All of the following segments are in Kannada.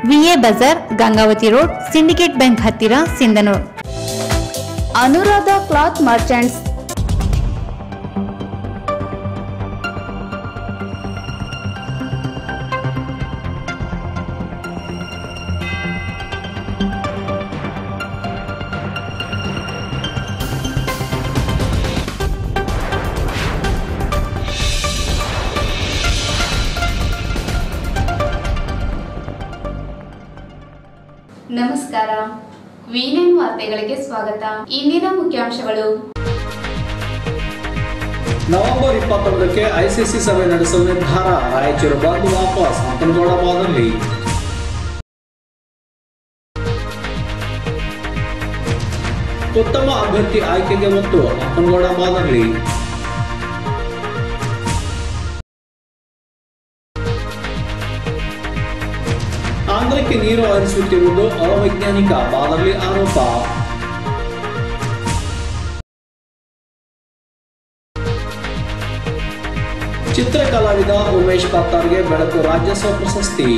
VA Bazaar Gangavathi road Syndicate Bank ಹತ್ತಿರ ಸಿಂಧನೂರು ಅನುರಾಧ ಕ್ಲಾತ್ ಮರ್ಚೆಂಟ್ಸ್ ನಮಸ್ಕಾರ ವಿನನ್ ವಾರ್ತೆಗಳಿಗೆ ಸ್ವಾಗತ ಇಂದಿನ ಮುಖ್ಯಾಂಶಗಳು ನವೆಂಬರ್ ಇಪ್ಪತ್ತೊಂದಕ್ಕೆ ಐಸಿಸಿ ಸಭೆ ನಡೆಸಲು ನಿರ್ಧಾರ ರಾಯಚೂರು ಬಂದು ವಾಪಸ್ ಹಂಪನಗೌಡ ಬಾದಲ್ಲಿ ಉತ್ತಮ ಅಭ್ಯರ್ಥಿ ಆಯ್ಕೆಗೆ ಒತ್ತು ಹಂಪನಗೌಡ ಬಾದಲ್ಲಿ ಆಂಧ್ರಕ್ಕೆ ನೀರು ಹರಿಸುತ್ತಿರುವುದು ಅವೈಜ್ಞಾನಿಕ ಬಾದಲ್ಲಿ ಆರೋಪ ಚಿತ್ರಕಲಾವಿದ ಉಮೇಶ್ ಪತ್ತಾರ್ಗೆ ಬೆಳಕು ರಾಜ್ಯೋತ್ಸವ ಪ್ರಶಸ್ತಿ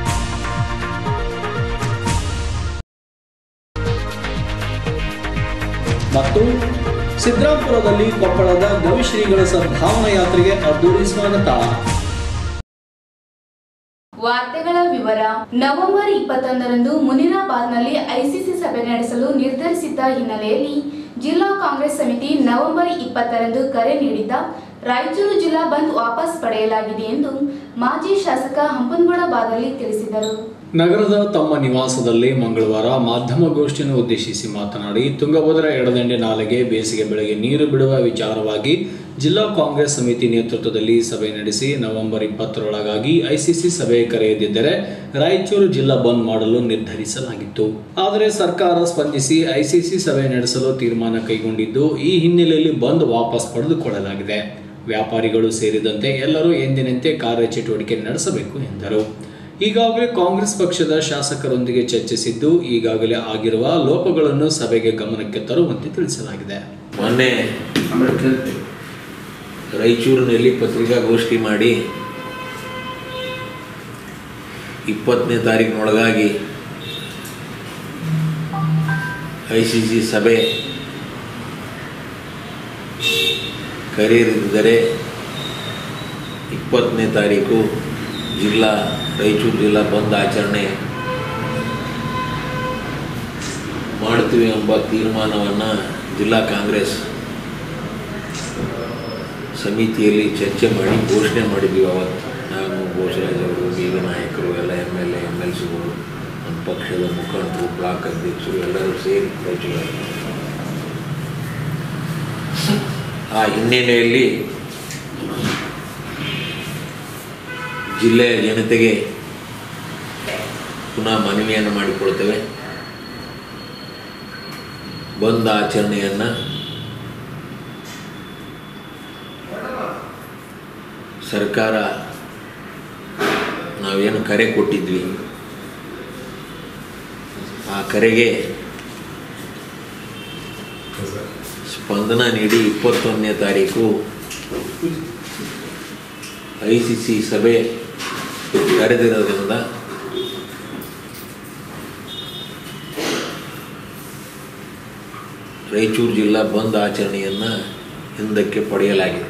ಮತ್ತು ಸಿದ್ರಾಪುರದಲ್ಲಿ ಕೊಪ್ಪಳದ ಗವಿಶ್ರೀಗಳ ಸದ್ಭಾವನಾ ಯಾತ್ರೆಗೆ ಅದ್ದೂರಿ ಸ್ವಾಗತ ವಾರ್ತೆಗಳ ವಿವರ ನವೆಂಬರ್ ಇಪ್ಪತ್ತೊಂದರಂದು ಮುನಿರಾಬಾದ್ನಲ್ಲಿ ಐಸಿಸಿ ಸಭೆ ನಡೆಸಲು ನಿರ್ಧರಿಸಿದ್ದ ಹಿನ್ನೆಲೆಯಲ್ಲಿ ಜಿಲ್ಲಾ ಕಾಂಗ್ರೆಸ್ ಸಮಿತಿ ನವೆಂಬರ್ ಇಪ್ಪತ್ತರಂದು ಕರೆ ನೀಡಿದ್ದ ರಾಯಚೂರು ಜಿಲ್ಲಾ ಬಂದ್ ವಾಪಸ್ ಪಡೆಯಲಾಗಿದೆ ಎಂದು ಮಾಜಿ ಶಾಸಕ ಹಂಪನಗೌಡ ಬಾದಲ್ಲಿ ತಿಳಿಸಿದರು ನಗರದ ತಮ್ಮ ನಿವಾಸದಲ್ಲಿ ಮಂಗಳವಾರ ಮಾಧ್ಯಮಗೋಷ್ಠಿಯನ್ನು ಉದ್ದೇಶಿಸಿ ಮಾತನಾಡಿ ತುಂಗಭದ್ರಾ ಎಡದಂಡೆ ನಾಲೆಗೆ ಬೇಸಿಗೆ ಬೆಳೆಗೆ ನೀರು ಬಿಡುವ ವಿಚಾರವಾಗಿ ಜಿಲ್ಲಾ ಕಾಂಗ್ರೆಸ್ ಸಮಿತಿ ನೇತೃತ್ವದಲ್ಲಿ ಸಭೆ ನಡೆಸಿ ನವೆಂಬರ್ ಇಪ್ಪತ್ತರೊಳಗಾಗಿ ಐಸಿಸಿ ಸಭೆ ಕರೆಯದಿದ್ದರೆ ರಾಯಚೂರು ಜಿಲ್ಲಾ ಬಂದ್ ಮಾಡಲು ನಿರ್ಧರಿಸಲಾಗಿತ್ತು ಆದರೆ ಸರ್ಕಾರ ಸ್ಪಂದಿಸಿ ಐಸಿಸಿ ಸಭೆ ನಡೆಸಲು ತೀರ್ಮಾನ ಕೈಗೊಂಡಿದ್ದು ಈ ಹಿನ್ನೆಲೆಯಲ್ಲಿ ಬಂದ್ ವಾಪಸ್ ಪಡೆದುಕೊಳ್ಳಲಾಗಿದೆ ವ್ಯಾಪಾರಿಗಳು ಸೇರಿದಂತೆ ಎಲ್ಲರೂ ಎಂದಿನಂತೆ ಕಾರ್ಯಚಟುವಟಿಕೆ ನಡೆಸಬೇಕು ಎಂದರು ಈಗಾಗಲೇ ಕಾಂಗ್ರೆಸ್ ಪಕ್ಷದ ಶಾಸಕರೊಂದಿಗೆ ಚರ್ಚಿಸಿದ್ದು ಈಗಾಗಲೇ ಆಗಿರುವ ಲೋಪಗಳನ್ನು ಸಭೆಗೆ ಗಮನಕ್ಕೆ ತರುವಂತೆ ತಿಳಿಸಲಾಗಿದೆ ಮೊನ್ನೆ ರಾಯಚೂರಿನಲ್ಲಿ ಪತ್ರಿಕಾಗೋಷ್ಠಿ ಮಾಡಿ ಇಪ್ಪತ್ತನೇ ತಾರೀಕಿನೊಳಗಾಗಿ ಐ ಸಿ ಸಿ ಸಭೆ ಕರೆಯದಿದ್ದರೆ ಇಪ್ಪತ್ತನೇ ತಾರೀಕು ಜಿಲ್ಲಾ ರಾಯಚೂರು ಜಿಲ್ಲಾ ಬಂದ್ ಆಚರಣೆ ಮಾಡ್ತೀವಿ ಎಂಬ ತೀರ್ಮಾನವನ್ನು ಜಿಲ್ಲಾ ಕಾಂಗ್ರೆಸ್ ಸಮಿತಿಯಲ್ಲಿ ಚರ್ಚೆ ಮಾಡಿ ಘೋಷಣೆ ಮಾಡಿದ್ವಿ ಅವತ್ತು ನಾನು ಘೋಷರಾಜ್ ಅವರು ಈಗ ನಾಯಕರು ಎಲ್ಲ M L A M L ಸಿಗಳು ನಮ್ಮ ಪಕ್ಷದ ಮುಖಂಡರು ಬ್ಲಾಕ್ ಅಧ್ಯಕ್ಷರು ಎಲ್ಲರೂ ಸೇರಿ ರಾಯಚೂರಲ್ಲಿ ಆ ಹಿನ್ನೆಲೆಯಲ್ಲಿ ಜಿಲ್ಲೆಯ ಜನತೆಗೆ ಪುನಃ ಮನವಿಯನ್ನು ಮಾಡಿಕೊಳ್ತೇವೆ ಬಂದ್ ಆಚರಣೆಯನ್ನು ಸರ್ಕಾರ ನಾವೇನು ಕರೆ ಕೊಟ್ಟಿದ್ವಿ ಆ ಕರೆಗೆ ಸ್ಪಂದನ ನೀಡಿ ಇಪ್ಪತ್ತೊಂದನೇ ತಾರೀಕು ಐ ಸಿ ಸಿ ಸಭೆ ಕರೆದಿರೋದ್ರಿಂದ ರಾಯಚೂರು ಜಿಲ್ಲಾ ಬಂದ್ ಆಚರಣೆಯನ್ನು ಹಿಂದಕ್ಕೆ ಪಡೆಯಲಾಗಿದೆ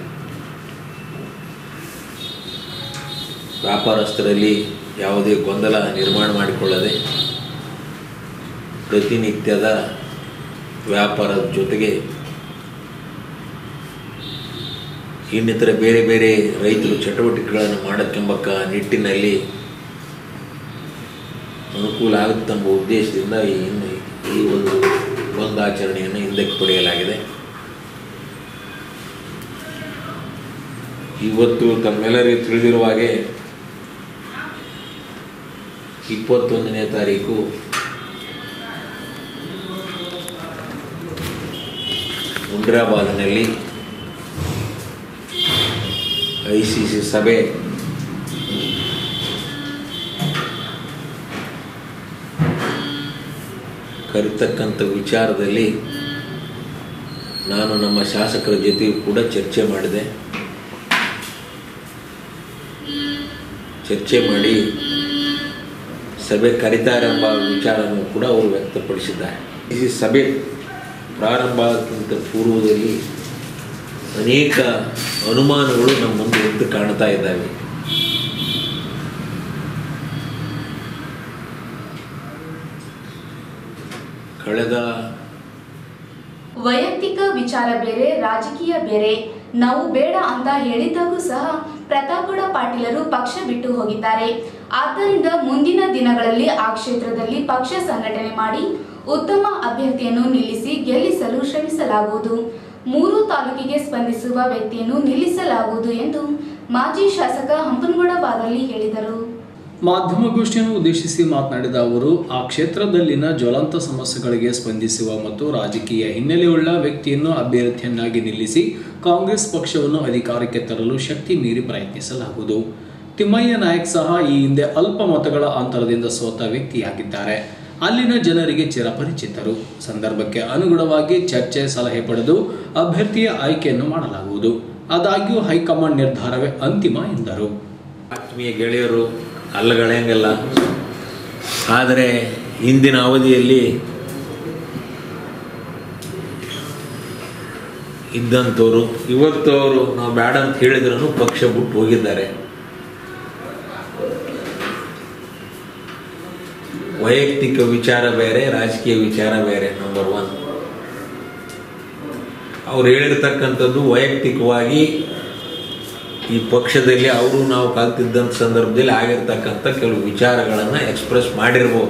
ವ್ಯಾಪಾರಸ್ಥರಲ್ಲಿ ಯಾವುದೇ ಗೊಂದಲ ನಿರ್ಮಾಣ ಮಾಡಿಕೊಳ್ಳದೆ ಪ್ರತಿನಿತ್ಯದ ವ್ಯಾಪಾರದ ಜೊತೆಗೆ ಇನ್ನಿತರ ಬೇರೆ ಬೇರೆ ರೈತರು ಚಟುವಟಿಕೆಗಳನ್ನು ಮಾಡೋಕ್ಕೆಂಬ ಕ- ನಿಟ್ಟಿನಲ್ಲಿ ಅನುಕೂಲ ಆಗುತ್ತೆಂಬ ಉದ್ದೇಶದಿಂದ ಈ ಇನ್ನು ಈ ಒಂದು ಬಂದ್ ಆಚರಣೆಯನ್ನು ಹಿಂದಕ್ಕೆ ಪಡೆಯಲಾಗಿದೆ ಇವತ್ತು ತಮ್ಮೆಲ್ಲರಿಗೂ ತಿಳಿದಿರುವ ಹಾಗೆ ಇಪ್ಪತ್ತೊಂದನೇ ತಾರೀಕು ಮುಂಡ್ರಾಬಾದ್ನಲ್ಲಿ ಐ ಸಿ ಸಿ ಸಭೆ ಕರಿತಕ್ಕಂಥ ವಿಚಾರದಲ್ಲಿ ನಾನು ನಮ್ಮ ಶಾಸಕರ ಜೊತೆಯೂ ಕೂಡ ಚರ್ಚೆ ಮಾಡಿದೆ ಚರ್ಚೆ ಮಾಡಿ ಸಭೆ ಕರೀತಾರೆಂಬ ವಿಚಾರವನ್ನು ಕೂಡ ಅವರು ವ್ಯಕ್ತಪಡಿಸಿದ್ದಾರೆ ಈ ಸಭೆ ಪ್ರಾರಂಭ ಆಗಕ್ಕಿಂತ ಪೂರ್ವದಲ್ಲಿ ಅನೇಕ ಅನುಮಾನಗಳು ನಮ್ಮ ಮುಂದೆ ಎದ್ದು ಕಾಣ್ತಾ ಇದ್ದಾವೆ ಕಳೆದ ವೈಯಕ್ತಿಕ ವಿಚಾರ ಬೇರೆ ರಾಜಕೀಯ ಬೇರೆ ನಾವು ಬೇಡ ಅಂತ ಹೇಳಿದ್ದಾಗೂ ಸಹ ಪ್ರತಾಪಗೌಡ ಪಾಟೀಲರು ಪಕ್ಷ ಬಿಟ್ಟು ಹೋಗಿದ್ದಾರೆ ಆದ್ದರಿಂದ ಮುಂದಿನ ದಿನಗಳಲ್ಲಿ ಆ ಕ್ಷೇತ್ರದಲ್ಲಿ ಪಕ್ಷ ಸಂಘಟನೆ ಮಾಡಿ ಉತ್ತಮ ಅಭ್ಯರ್ಥಿಯನ್ನು ನಿಲ್ಲಿಸಿ ಗೆಲ್ಲಿಸಲು ಶ್ರಮಿಸಲಾಗುವುದು ಮೂರು ತಾಲೂಕಿಗೆ ಸ್ಪಂದಿಸುವ ವ್ಯಕ್ತಿಯನ್ನು ನಿಲ್ಲಿಸಲಾಗುವುದು ಎಂದು ಮಾಜಿ ಶಾಸಕ ಹಂಪನಗೌಡ ಬಾದಲ್ಲಿ ಹೇಳಿದರು ಮಾಧ್ಯಮಗೋಷ್ಠಿಯನ್ನು ಉದ್ದೇಶಿಸಿ ಮಾತನಾಡಿದ ಅವರು ಆ ಕ್ಷೇತ್ರದಲ್ಲಿನ ಜ್ವಲಂತ ಸಮಸ್ಯೆಗಳಿಗೆ ಸ್ಪಂದಿಸುವ ಮತ್ತು ರಾಜಕೀಯ ಹಿನ್ನೆಲೆಯುಳ್ಳ ವ್ಯಕ್ತಿಯನ್ನು ಅಭ್ಯರ್ಥಿಯನ್ನಾಗಿ ನಿಲ್ಲಿಸಿ ಕಾಂಗ್ರೆಸ್ ಪಕ್ಷವನ್ನು ಅಧಿಕಾರಕ್ಕೆ ತರಲು ಶಕ್ತಿ ಮೀರಿ ಪ್ರಯತ್ನಿಸಲಾಗುವುದು ತಿಮ್ಮಯ್ಯ ನಾಯಕ್ ಸಹ ಈ ಹಿಂದೆ ಅಲ್ಪ ಮತಗಳ ಅಂತರದಿಂದ ಸೋತ ವ್ಯಕ್ತಿಯಾಗಿದ್ದಾರೆ ಅಲ್ಲಿನ ಜನರಿಗೆ ಚಿರಪರಿಚಿತರು ಸಂದರ್ಭಕ್ಕೆ ಅನುಗುಣವಾಗಿ ಚರ್ಚೆ ಸಲಹೆ ಪಡೆದು ಅಭ್ಯರ್ಥಿಯ ಆಯ್ಕೆಯನ್ನು ಮಾಡಲಾಗುವುದು ಆದಾಗ್ಯೂ ಹೈಕಮಾಂಡ್ ನಿರ್ಧಾರವೇ ಅಂತಿಮ ಎಂದರು ಆತ್ಮೀಯ ಗೆಳೆಯರು ಅಲ್ಲಗಳೆಯಂಗೆಲ್ಲ ಆದರೆ ಇಂದಿನ ಅವಧಿಯಲ್ಲಿ ಇದ್ದಂಥವ್ರು ಇವತ್ತು ಅವರು ನಾವು ಬೇಡ ಅಂತ ಹೇಳಿದ್ರೂ ಪಕ್ಷ ಬಿಟ್ಟು ಹೋಗಿದ್ದಾರೆ ವೈಯಕ್ತಿಕ ವಿಚಾರ ಬೇರೆ ರಾಜಕೀಯ ವಿಚಾರ ಬೇರೆ ನಂಬರ್ ಒನ್ ಅವ್ರು ಹೇಳಿರ್ತಕ್ಕಂಥದ್ದು ವೈಯಕ್ತಿಕವಾಗಿ ಈ ಪಕ್ಷದಲ್ಲಿ ಅವರು ನಾವು ಕಲ್ತಿದ್ದಂಥ ಸಂದರ್ಭದಲ್ಲಿ ಆಗಿರ್ತಕ್ಕಂಥ ಕೆಲವು ವಿಚಾರಗಳನ್ನು ಎಕ್ಸ್ಪ್ರೆಸ್ ಮಾಡಿರ್ಬೋದು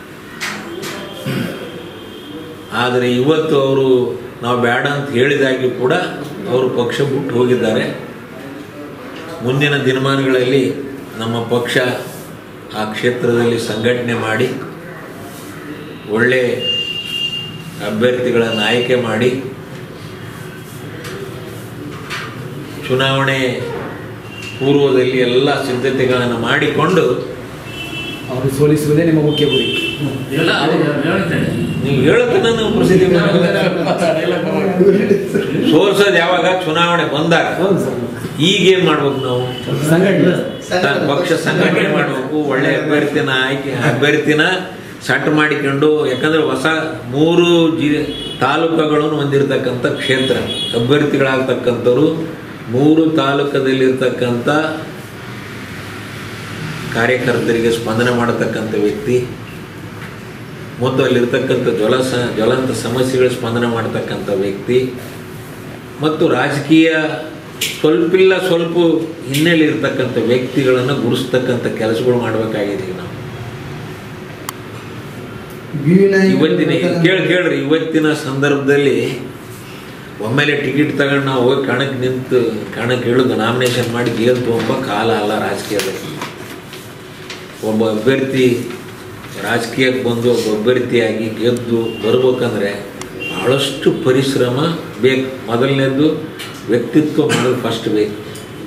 ಆದರೆ ಇವತ್ತು ಅವರು ನಾವು ಬೇಡ ಅಂತ ಹೇಳಿದಾಗಿ ಕೂಡ ಅವರು ಪಕ್ಷ ಬಿಟ್ಟು ಹೋಗಿದ್ದಾರೆ ಮುಂದಿನ ದಿನಮಾನಗಳಲ್ಲಿ ನಮ್ಮ ಪಕ್ಷ ಆ ಕ್ಷೇತ್ರದಲ್ಲಿ ಸಂಘಟನೆ ಮಾಡಿ ಒಳ್ಳೆ ಅಭ್ಯರ್ಥಿಗಳನ್ನು ಆಯ್ಕೆ ಮಾಡಿ ಚುನಾವಣೆ ಪೂರ್ವದಲ್ಲಿ ಎಲ್ಲ ಸಿದ್ಧತೆಗಳನ್ನು ಮಾಡಿಕೊಂಡು ಅವರು ಸೋಲಿಸುವುದೇ ನಿಮ್ಮ ಮುಖ್ಯ ಗುರಿ ನೀವು ಹೇಳೋದನ್ನ ನಾವು ಪ್ರಸಿದ್ಧಿ ಸೋಲ್ಸೋದು ಯಾವಾಗ ಚುನಾವಣೆ ಬಂದಾಗ ಹೌದು ಸರ್ ಈಗೇನ್ ಮಾಡ್ಬೇಕು ನಾವು ಸಂಘಟನೆ ತ- ಪಕ್ಷ ಸಂಘಟನೆ ಮಾಡಬೇಕು ಒಳ್ಳೆ ಅಭ್ಯರ್ಥಿನ ಆಯ್ಕೆ ಅಭ್ಯರ್ಥಿನ ಸಟ್ ಮಾಡಿಕೊಂಡು ಯಾಕಂದ್ರೆ ಹೊಸ ಮೂರು ಜಿ ತಾಲೂಕುಗಳನ್ನು ಹೊಂದಿರತಕ್ಕಂಥ ಕ್ಷೇತ್ರ ಅಭ್ಯರ್ಥಿಗಳಾಗ್ತಕ್ಕಂಥವ್ರು ಮೂರು ತಾಲೂಕದಲ್ಲಿರ್ತಕ್ಕಂಥ ಕಾರ್ಯಕರ್ತರಿಗೆ ಸ್ಪಂದನೆ ಮಾಡತಕ್ಕಂಥ ವ್ಯಕ್ತಿ ಮತ್ತು ಅಲ್ಲಿರ್ತಕ್ಕಂಥ ಜ್ವಲಸ ಜ್ವಲಂತ ಸಮಸ್ಯೆಗಳ ಸ್ಪಂದನೆ ಮಾಡತಕ್ಕಂಥ ವ್ಯಕ್ತಿ ಮತ್ತು ರಾಜಕೀಯ ಸ್ವಲ್ಪಿಲ್ಲ ಸ್ವಲ್ಪ ಹಿನ್ನೆಲೆ ಇರ್ತಕ್ಕಂಥ ವ್ಯಕ್ತಿಗಳನ್ನು ಗುರುಸ್ತಕ್ಕಂಥ ಕೆಲಸಗಳು ಮಾಡಬೇಕಾಗಿದೆ ಈಗ ನಾವು ಇವತ್ತಿನ ಕೇಳಿ ಕೇಳ್ರಿ ಇವತ್ತಿನ ಸಂದರ್ಭದಲ್ಲಿ ಒಮ್ಮೆಲೆ ಟಿಕೆಟ್ ತಗೊಂಡು ನಾವು ಹೋಗಿ ಕಣಕ್ಕೆ ನಿಂತು ಕಣಕ್ಕೆ ಇಳಿದು ನಾಮಿನೇಷನ್ ಮಾಡಿ ಗೆಲ್ ತೊಗೊಂಬ ಕಾಲ ಅಲ್ಲ ರಾಜಕೀಯದಲ್ಲಿ ಒಬ್ಬ ಅಭ್ಯರ್ಥಿ ರಾಜಕೀಯಕ್ಕೆ ಬಂದು ಒಬ್ಬ ಅಭ್ಯರ್ಥಿಯಾಗಿ ಗೆದ್ದು ಬರ್ಬೇಕಂದ್ರೆ ಭಾಳಷ್ಟು ಪರಿಶ್ರಮ ಬೇಕು ಮೊದಲನೇದು ವ್ಯಕ್ತಿತ್ವ ಮಾಡೋದು ಫಸ್ಟ್ ಬೇಕು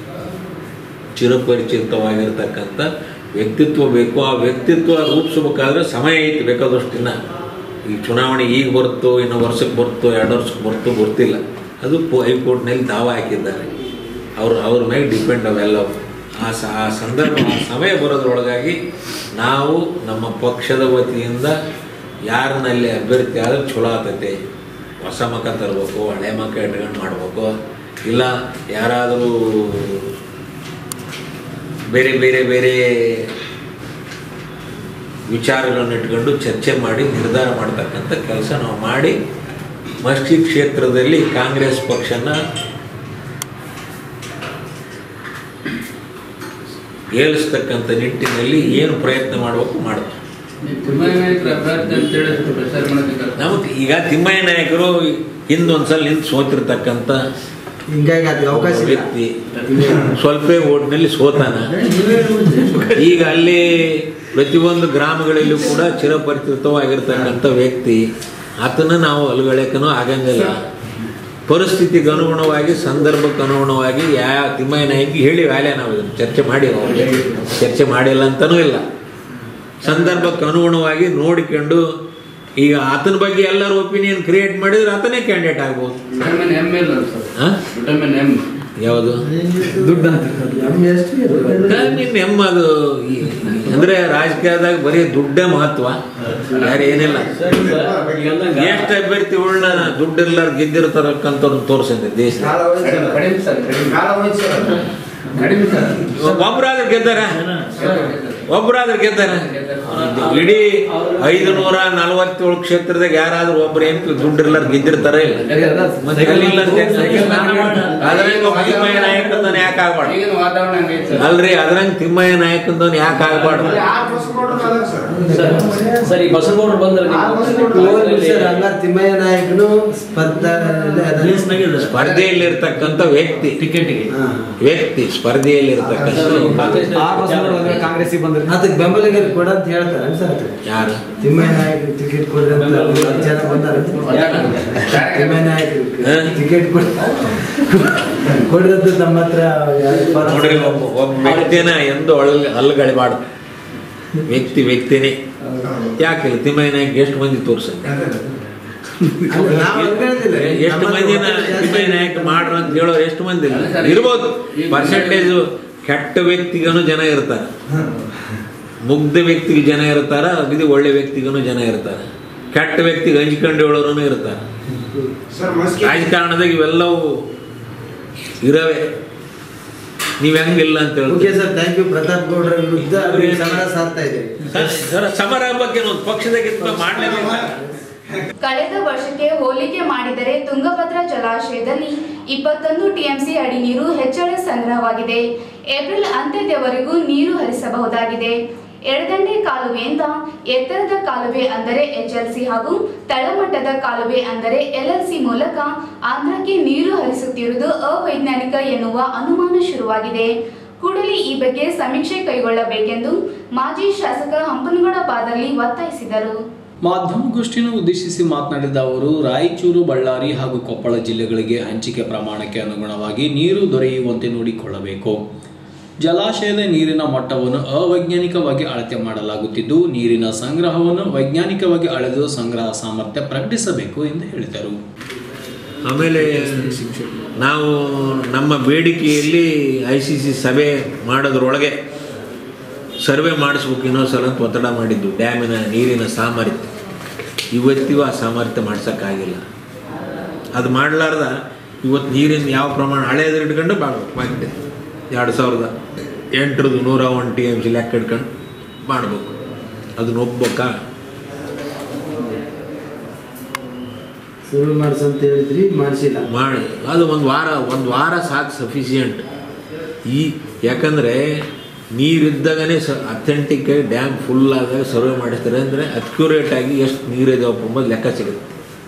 ಚಿರಪರಿಚಿತವಾಗಿರ್ತಕ್ಕಂಥ ವ್ಯಕ್ತಿತ್ವ ಬೇಕು ಆ ವ್ಯಕ್ತಿತ್ವ ರೂಪಿಸ್ಬೇಕಾದ್ರೆ ಸಮಯ ಐತಿ ಬೇಕಾದಷ್ಟು ದಿನ ಈ ಚುನಾವಣೆ ಈಗ ಬರುತ್ತೋ ಇನ್ನು ವರ್ಷಕ್ಕೆ ಬರುತ್ತೋ ಎರಡು ವರ್ಷಕ್ಕೆ ಬರುತ್ತೋ ಗೊತ್ತಿಲ್ಲ ಅದು ಪೊ- ಹೈಕೋರ್ಟ್ನಲ್ಲಿ ದಾವ ಹಾಕಿದ್ದಾರೆ ಅವ್ರು ಅವ್ರ ಮೇಲೆ ಡಿಪೆಂಡ್ ಅವೆಲ್ಲವು ಆ ಸ ಆ ಸಂದರ್ಭ ಆ ಸಮಯ ಬರೋದ್ರೊಳಗಾಗಿ ನಾವು ನಮ್ಮ ಪಕ್ಷದ ವತಿಯಿಂದ ಯಾರನ್ನಲ್ಲಿ ಅಭ್ಯರ್ಥಿ ಆದ್ರೆ ಚಲೋ ಆಗ್ತೈತೆ ಹೊಸ ಮಕ ತರಬೇಕು ಹಳೆ ಮಕ ಇಟ್ಕೊಂಡು ಮಾಡಬೇಕು ಇಲ್ಲ ಯಾರಾದರೂ ಬೇರೆ ಬೇರೆ ಬೇರೆ ವಿಚಾರಗಳನ್ನು ಇಟ್ಕೊಂಡು ಚರ್ಚೆ ಮಾಡಿ ನಿರ್ಧಾರ ಮಾಡ್ತಕ್ಕಂಥ ಕೆಲಸ ನಾವು ಮಾಡಿ ಮಸ್ಕಿ ಕ್ಷೇತ್ರದಲ್ಲಿ ಕಾಂಗ್ರೆಸ್ ಪಕ್ಷನ ಏಳಿಸ್ತಕ್ಕಂಥ ನಿಟ್ಟಿನಲ್ಲಿ ಏನು ಪ್ರಯತ್ನ ಮಾಡಬೇಕು ಮಾಡಬೇಕು ನಮಗೆ ಈಗ ತಿಮ್ಮಯ್ಯ ನಾಯಕರು ಹಿಂದೊಂದ್ಸಲ ನಿಂತು ಸೋತಿರ್ತಕ್ಕಂಥ ಹಿಂಗಾಗಿ ಅದಕ್ಕೆ ಅವಕಾಶ ಇಲ್ಲ ವ್ಯಕ್ತಿ ಸ್ವಲ್ಪ ಓಟ್ನಲ್ಲಿ ಸೋತಾನ ಈಗ ಅಲ್ಲಿ ಪ್ರತಿಯೊಂದು ಗ್ರಾಮಗಳಲ್ಲೂ ಕೂಡ ಚಿರಪರಿಚಿತವಾಗಿರ್ತಕ್ಕಂಥ ವ್ಯಕ್ತಿ ಆತನ ನಾವು ಅಲುಗಳೆಕನೂ ಆಗಂಗಿಲ್ಲ ಪರಿಸ್ಥಿತಿಗೆ ಅನುಗುಣವಾಗಿ ಸಂದರ್ಭಕ್ಕೆ ಅನುಗುಣವಾಗಿ ಯಾವ ತಿಮ್ಮಯ್ಯ ನಾಯಕಿ ಹೇಳಿ ವ್ಯಾಲೆ ನಾವು ಇದನ್ನ ಚರ್ಚೆ ಮಾಡಿ ಚರ್ಚೆ ಮಾಡಿಲ್ಲ ಅಂತನೂ ಇಲ್ಲ ಸಂದರ್ಭಕ್ಕೆ ಅನುಗುಣವಾಗಿ ನೋಡಿಕೊಂಡು ಈಗ ಆತನ ಬಗ್ಗೆ ಎಲ್ಲರೂ ಒಪಿನಿಯನ್ ಕ್ರಿಯೇಟ್ ಮಾಡಿದ್ರೆ ಆತನೇ ಕ್ಯಾಂಡಿಡೇಟ್ ಆಗ್ಬೋದು ವಿಟಮಿನ್ ಎಮ್ ಇಲ್ಲ ಸರ್ ಹಾಂ ವಿಟಮಿನ್ ಎಮ್ ಯಾವುದು ದುಡ್ಡು ಅಂತ ನಿನ್ನ ಹೆಮ್ಮದು ಈ- ಅಂದ್ರೆ ರಾಜಕೀಯದಾಗ ಬರೀ ದುಡ್ಡೇ ಮಹತ್ವ ಯಾರು ಏನಿಲ್ಲ ಎಷ್ಟು ಅಭ್ಯರ್ಥಿಗಳನ್ನ ದುಡ್ಡು ಎಲ್ಲಾರ ಗೆದ್ದಿರ್ತಾರಕ್ಕಂಥವ್ರನ್ನ ತೋರ್ಸಂತೆ ದೇಶ ಒಬ್ರಾದ್ರೆ ಗೆದ್ದಾರ ಒಬ್ರಾದ್ರೆ ಗೆದ್ದಾರ ಇಡೀ ಐದು ನೂರ ನಲವತ್ತೇಳು ಕ್ಷೇತ್ರದಾಗ ಯಾರಾದ್ರೂ ಒಬ್ರು ಏನ್ ದುಡ್ಡು ಎಲ್ಲಾರು ಗೆದ್ದಿರ್ತಾರ ಇಲ್ಲ ಮತ್ತೆ ಎಲ್ಲಿಲ್ಲ ಅಂತ ಹೆಂಗ್ ಸಾಧ್ಯ? ಅದ್ರಂಗ ತಿಮ್ಮಯ್ಯ ನಾಯಕಂದನ್ ಯಾಕೆ ಆಗ್ಬಾರ್ದು ಅಲ್ರಿ ಅದ್ರಂಗ ತಿಮ್ಮಯ್ಯ ನಾಯಕಂದನ್ ಯಾಕೆ ಆಗ್ಬಾರ್ದು ಸರಿ ಬಸವಗೌಡರು ಬಂದ್ರೆ ಸರ್ ಹಂಗಾರೆ ತಿಮ್ಮಯ್ಯ ನಾಯಕನು ಸ್ಪರ್ಧಾ ಸ್ಪರ್ಧೆಯಲ್ಲಿ ಇರ್ತಕ್ಕಂಥ ವ್ಯಕ್ತಿ ಟಿಕೆಟ್ಗೆ ವ್ಯಕ್ತಿ ಸ್ಪರ್ಧೆಯಲ್ಲಿ ಇರ್ತಕ್ಕಂಥ ಕಾಂಗ್ರೆಸ್ಸಿಗೆ ಬಂದ್ರೆ ಅದಕ್ಕೆ ಬೆಂಬಲಿಗರು ಕೊಡ ಅಂತ ಹೇಳ್ತಾರೆ ಸರ್ ಯಾರು ತಿಮ್ಮಯ್ಯ ನಾಯಕ ಟಿಕೆಟ್ ಕೊಡ್ರಿ ಅಂತ ಹತ್ತು ಜನ ಬಂದಾರ ತಿಮ್ಮಯ್ಯ ನಾಯಕ ಹಾ? ಟಿಕೆಟ್ ಕೊಡ್ ಕೊಡ್ರದ್ದು ನಮ್ಮ ಹತ್ರ ಯಾರು ಪರ- ನೋಡ್ರಿ ಒಬ್ಬ ಒಬ್ಬ ವ್ಯಕ್ತಿನ ಎಂದು ಅಳಲ್ ಅಲ್ಲಗಳಿಬಾರ್ದು ವ್ಯಕ್ತಿ ವ್ಯಕ್ತಿನೇ ಯಾಕಿಲ್ಲ ತಿಮ್ಮಯ್ಯ ನಾಯಕ್ ಎಷ್ಟು ಮಂದಿ ತೋರ್ಸಂತೆ ಅಲ್ಲ, ನಾವು ಅನ್ಕೊಳ್ತಿಲ್ಲ. ಎಷ್ಟು ನಮ್ಮ ಮಂದಿನ ಹತ್ರ ಜಾಸ್ತಿ ತಿಮ್ಮಯ್ಯ ನಾಯಕ್ ಮಾಡ್ರು ಅಂತ ಹೇಳೋರು ಎಷ್ಟು ಮಂದಿ ಇಲ್ಲ? ಇರ್ಬೋದು ಪರ್ಸೆಂಟೇಜ್ ಕೆಟ್ಟ ವ್ಯಕ್ತಿಗನು ಜನ ಇರ್ತಾರೆ ಮುಗ್ಧ ವ್ಯಕ್ತಿಗೆ ಜನ ಇರ್ತಾರ ಇದು ಒಳ್ಳೆ ವ್ಯಕ್ತಿಗೂ ಜನ ಇರ್ತಾರೆ ಕೆಟ್ಟ ವ್ಯಕ್ತಿಗೆ ಹಂಚ್ಕೊಂಡು ಹೇಳೋರು ಇರ್ತಾರೆ ರಾಜಕಾರಣದಾಗ ಇವೆಲ್ಲವೂ ಇರವೆ ನೀವ್ ಹೆಂಗಿಲ್ಲ ಅಂತ ಓಕೆ ಹೇಳ್ತೀವಿ ಸರ್ ಥ್ಯಾಂಕ್ ಯು ಪ್ರತಾಪ್ ಗೌಡ್ರ ವಿರುದ್ಧ ಅವ್ರಿಗೆ ಸಮರ ಸಾರ್ತಾ ಇದೆ ಸರ್ ಸಮರ ಬಗ್ಗೆ ಒಂದು ಪಕ್ಷದಾಗ ಮಾಡಲೇಬೇಕು ಕಳೆದ ವರ್ಷಕ್ಕೆ ಹೋಲಿಕೆ ಮಾಡಿದರೆ ತುಂಗಭದ್ರಾ ಜಲಾಶಯದಲ್ಲಿ ಇಪ್ಪತ್ತೊಂದು ಟಿಎಂಸಿ ಅಡಿ ನೀರು ಹೆಚ್ಚಳ ಸಂಗ್ರಹವಾಗಿದೆ ಏಪ್ರಿಲ್ ಅಂತ್ಯದವರೆಗೂ ನೀರು ಹರಿಸಬಹುದಾಗಿದೆ ಎಡದಂಡೆ ಕಾಲುವೆಯಿಂದ ಎತ್ತರದ ಕಾಲುವೆ ಅಂದರೆ ಎಚ್ಎಲ್ಸಿ ಹಾಗೂ ತಳಮಟ್ಟದ ಕಾಲುವೆ ಅಂದರೆ ಎಲ್ಎಲ್ಸಿ ಮೂಲಕ ಆಂಧ್ರಕ್ಕೆ ನೀರು ಹರಿಸುತ್ತಿರುವುದು ಅವೈಜ್ಞಾನಿಕ ಎನ್ನುವ ಅನುಮಾನ ಶುರುವಾಗಿದೆ ಕೂಡಲೇ ಈ ಬಗ್ಗೆ ಸಮೀಕ್ಷೆ ಕೈಗೊಳ್ಳಬೇಕೆಂದು ಮಾಜಿ ಶಾಸಕ ಹಂಪನಗೌಡ ಪಾದರ್ಲಿ ಒತ್ತಾಯಿಸಿದರು ಮಾಧ್ಯಮಗೋಷ್ಠಿಯನ್ನು ಉದ್ದೇಶಿಸಿ ಮಾತನಾಡಿದ ಅವರು ರಾಯಚೂರು ಬಳ್ಳಾರಿ ಹಾಗೂ ಕೊಪ್ಪಳ ಜಿಲ್ಲೆಗಳಿಗೆ ಹಂಚಿಕೆ ಪ್ರಮಾಣಕ್ಕೆ ಅನುಗುಣವಾಗಿ ನೀರು ದೊರೆಯುವಂತೆ ನೋಡಿಕೊಳ್ಳಬೇಕು ಜಲಾಶಯದ ನೀರಿನ ಮಟ್ಟವನ್ನು ಅವೈಜ್ಞಾನಿಕವಾಗಿ ಅಳತೆ ಮಾಡಲಾಗುತ್ತಿದ್ದು ನೀರಿನ ಸಂಗ್ರಹವನ್ನು ವೈಜ್ಞಾನಿಕವಾಗಿ ಅಳೆದು ಸಂಗ್ರಹ ಸಾಮರ್ಥ್ಯ ಪ್ರಕಟಿಸಬೇಕು ಎಂದು ಹೇಳಿದರು ಆಮೇಲೆ ನಾವು ನಮ್ಮ ಬೇಡಿಕೆಯಲ್ಲಿ ಐ ಸಿ ಸಿ ಸಭೆ ಮಾಡೋದ್ರೊಳಗೆ ಸರ್ವೆ ಮಾಡಿಸ್ಬೇಕು ಇನ್ನೊಂದು ಸಲ ಅಂತ ಒತ್ತಡ ಮಾಡಿದ್ದು ಡ್ಯಾಮಿನ ನೀರಿನ ಸಾಮರ್ಥ್ಯ ಇವತ್ತಿಗೂ ಆ ಸಾಮರ್ಥ್ಯ ಮಾಡ್ಸೋಕ್ಕಾಗಿಲ್ಲ ಅದು ಮಾಡಲಾರ್ದ ಇವತ್ತು ನೀರಿನ ಯಾವ ಪ್ರಮಾಣ ಹಳೆಯದ್ರ ಇಟ್ಕೊಂಡು ಮಾಡ್ಬೇಕು ಮತ್ತೆ ಎರಡು ಸಾವಿರದ ಎಂಟರದ್ದು ನೂರ ಒನ್ ಟಿ ಎಮ್ ಸಿ ಲೆಕ್ಕ ಇಟ್ಕೊಂಡು ಮಾಡಬೇಕು ಅದನ್ನ ಒಪ್ಬೇಕಾ ಶುರು ಮಾಡ್ಸಂತ ಹೇಳಿದ್ರಿ ಮಾಡಿಸಿಲ್ಲ ಮಾಡಿ ಅದು ಒಂದು ವಾರ ಒಂದು ವಾರ ಸಾಕು ಸಫಿಷಿಯಂಟ್ ಈ ಯಾಕಂದರೆ ನೀರಿದ್ದಾಗನೇ ಸ ಅಥೆಂಟಿಕ್ ಆಗಿ ಡ್ಯಾಮ್ ಫುಲ್ ಆದಾಗ ಸರ್ವೆ ಮಾಡಿಸ್ತಾರೆ ಅಂದರೆ ಅಕ್ಯುರೇಟ್ ಆಗಿ ಎಷ್ಟು ನೀರಿದಾವಪ್ಪ ಎಂಬುದು ಲೆಕ್ಕ ಸಿಗುತ್ತೆ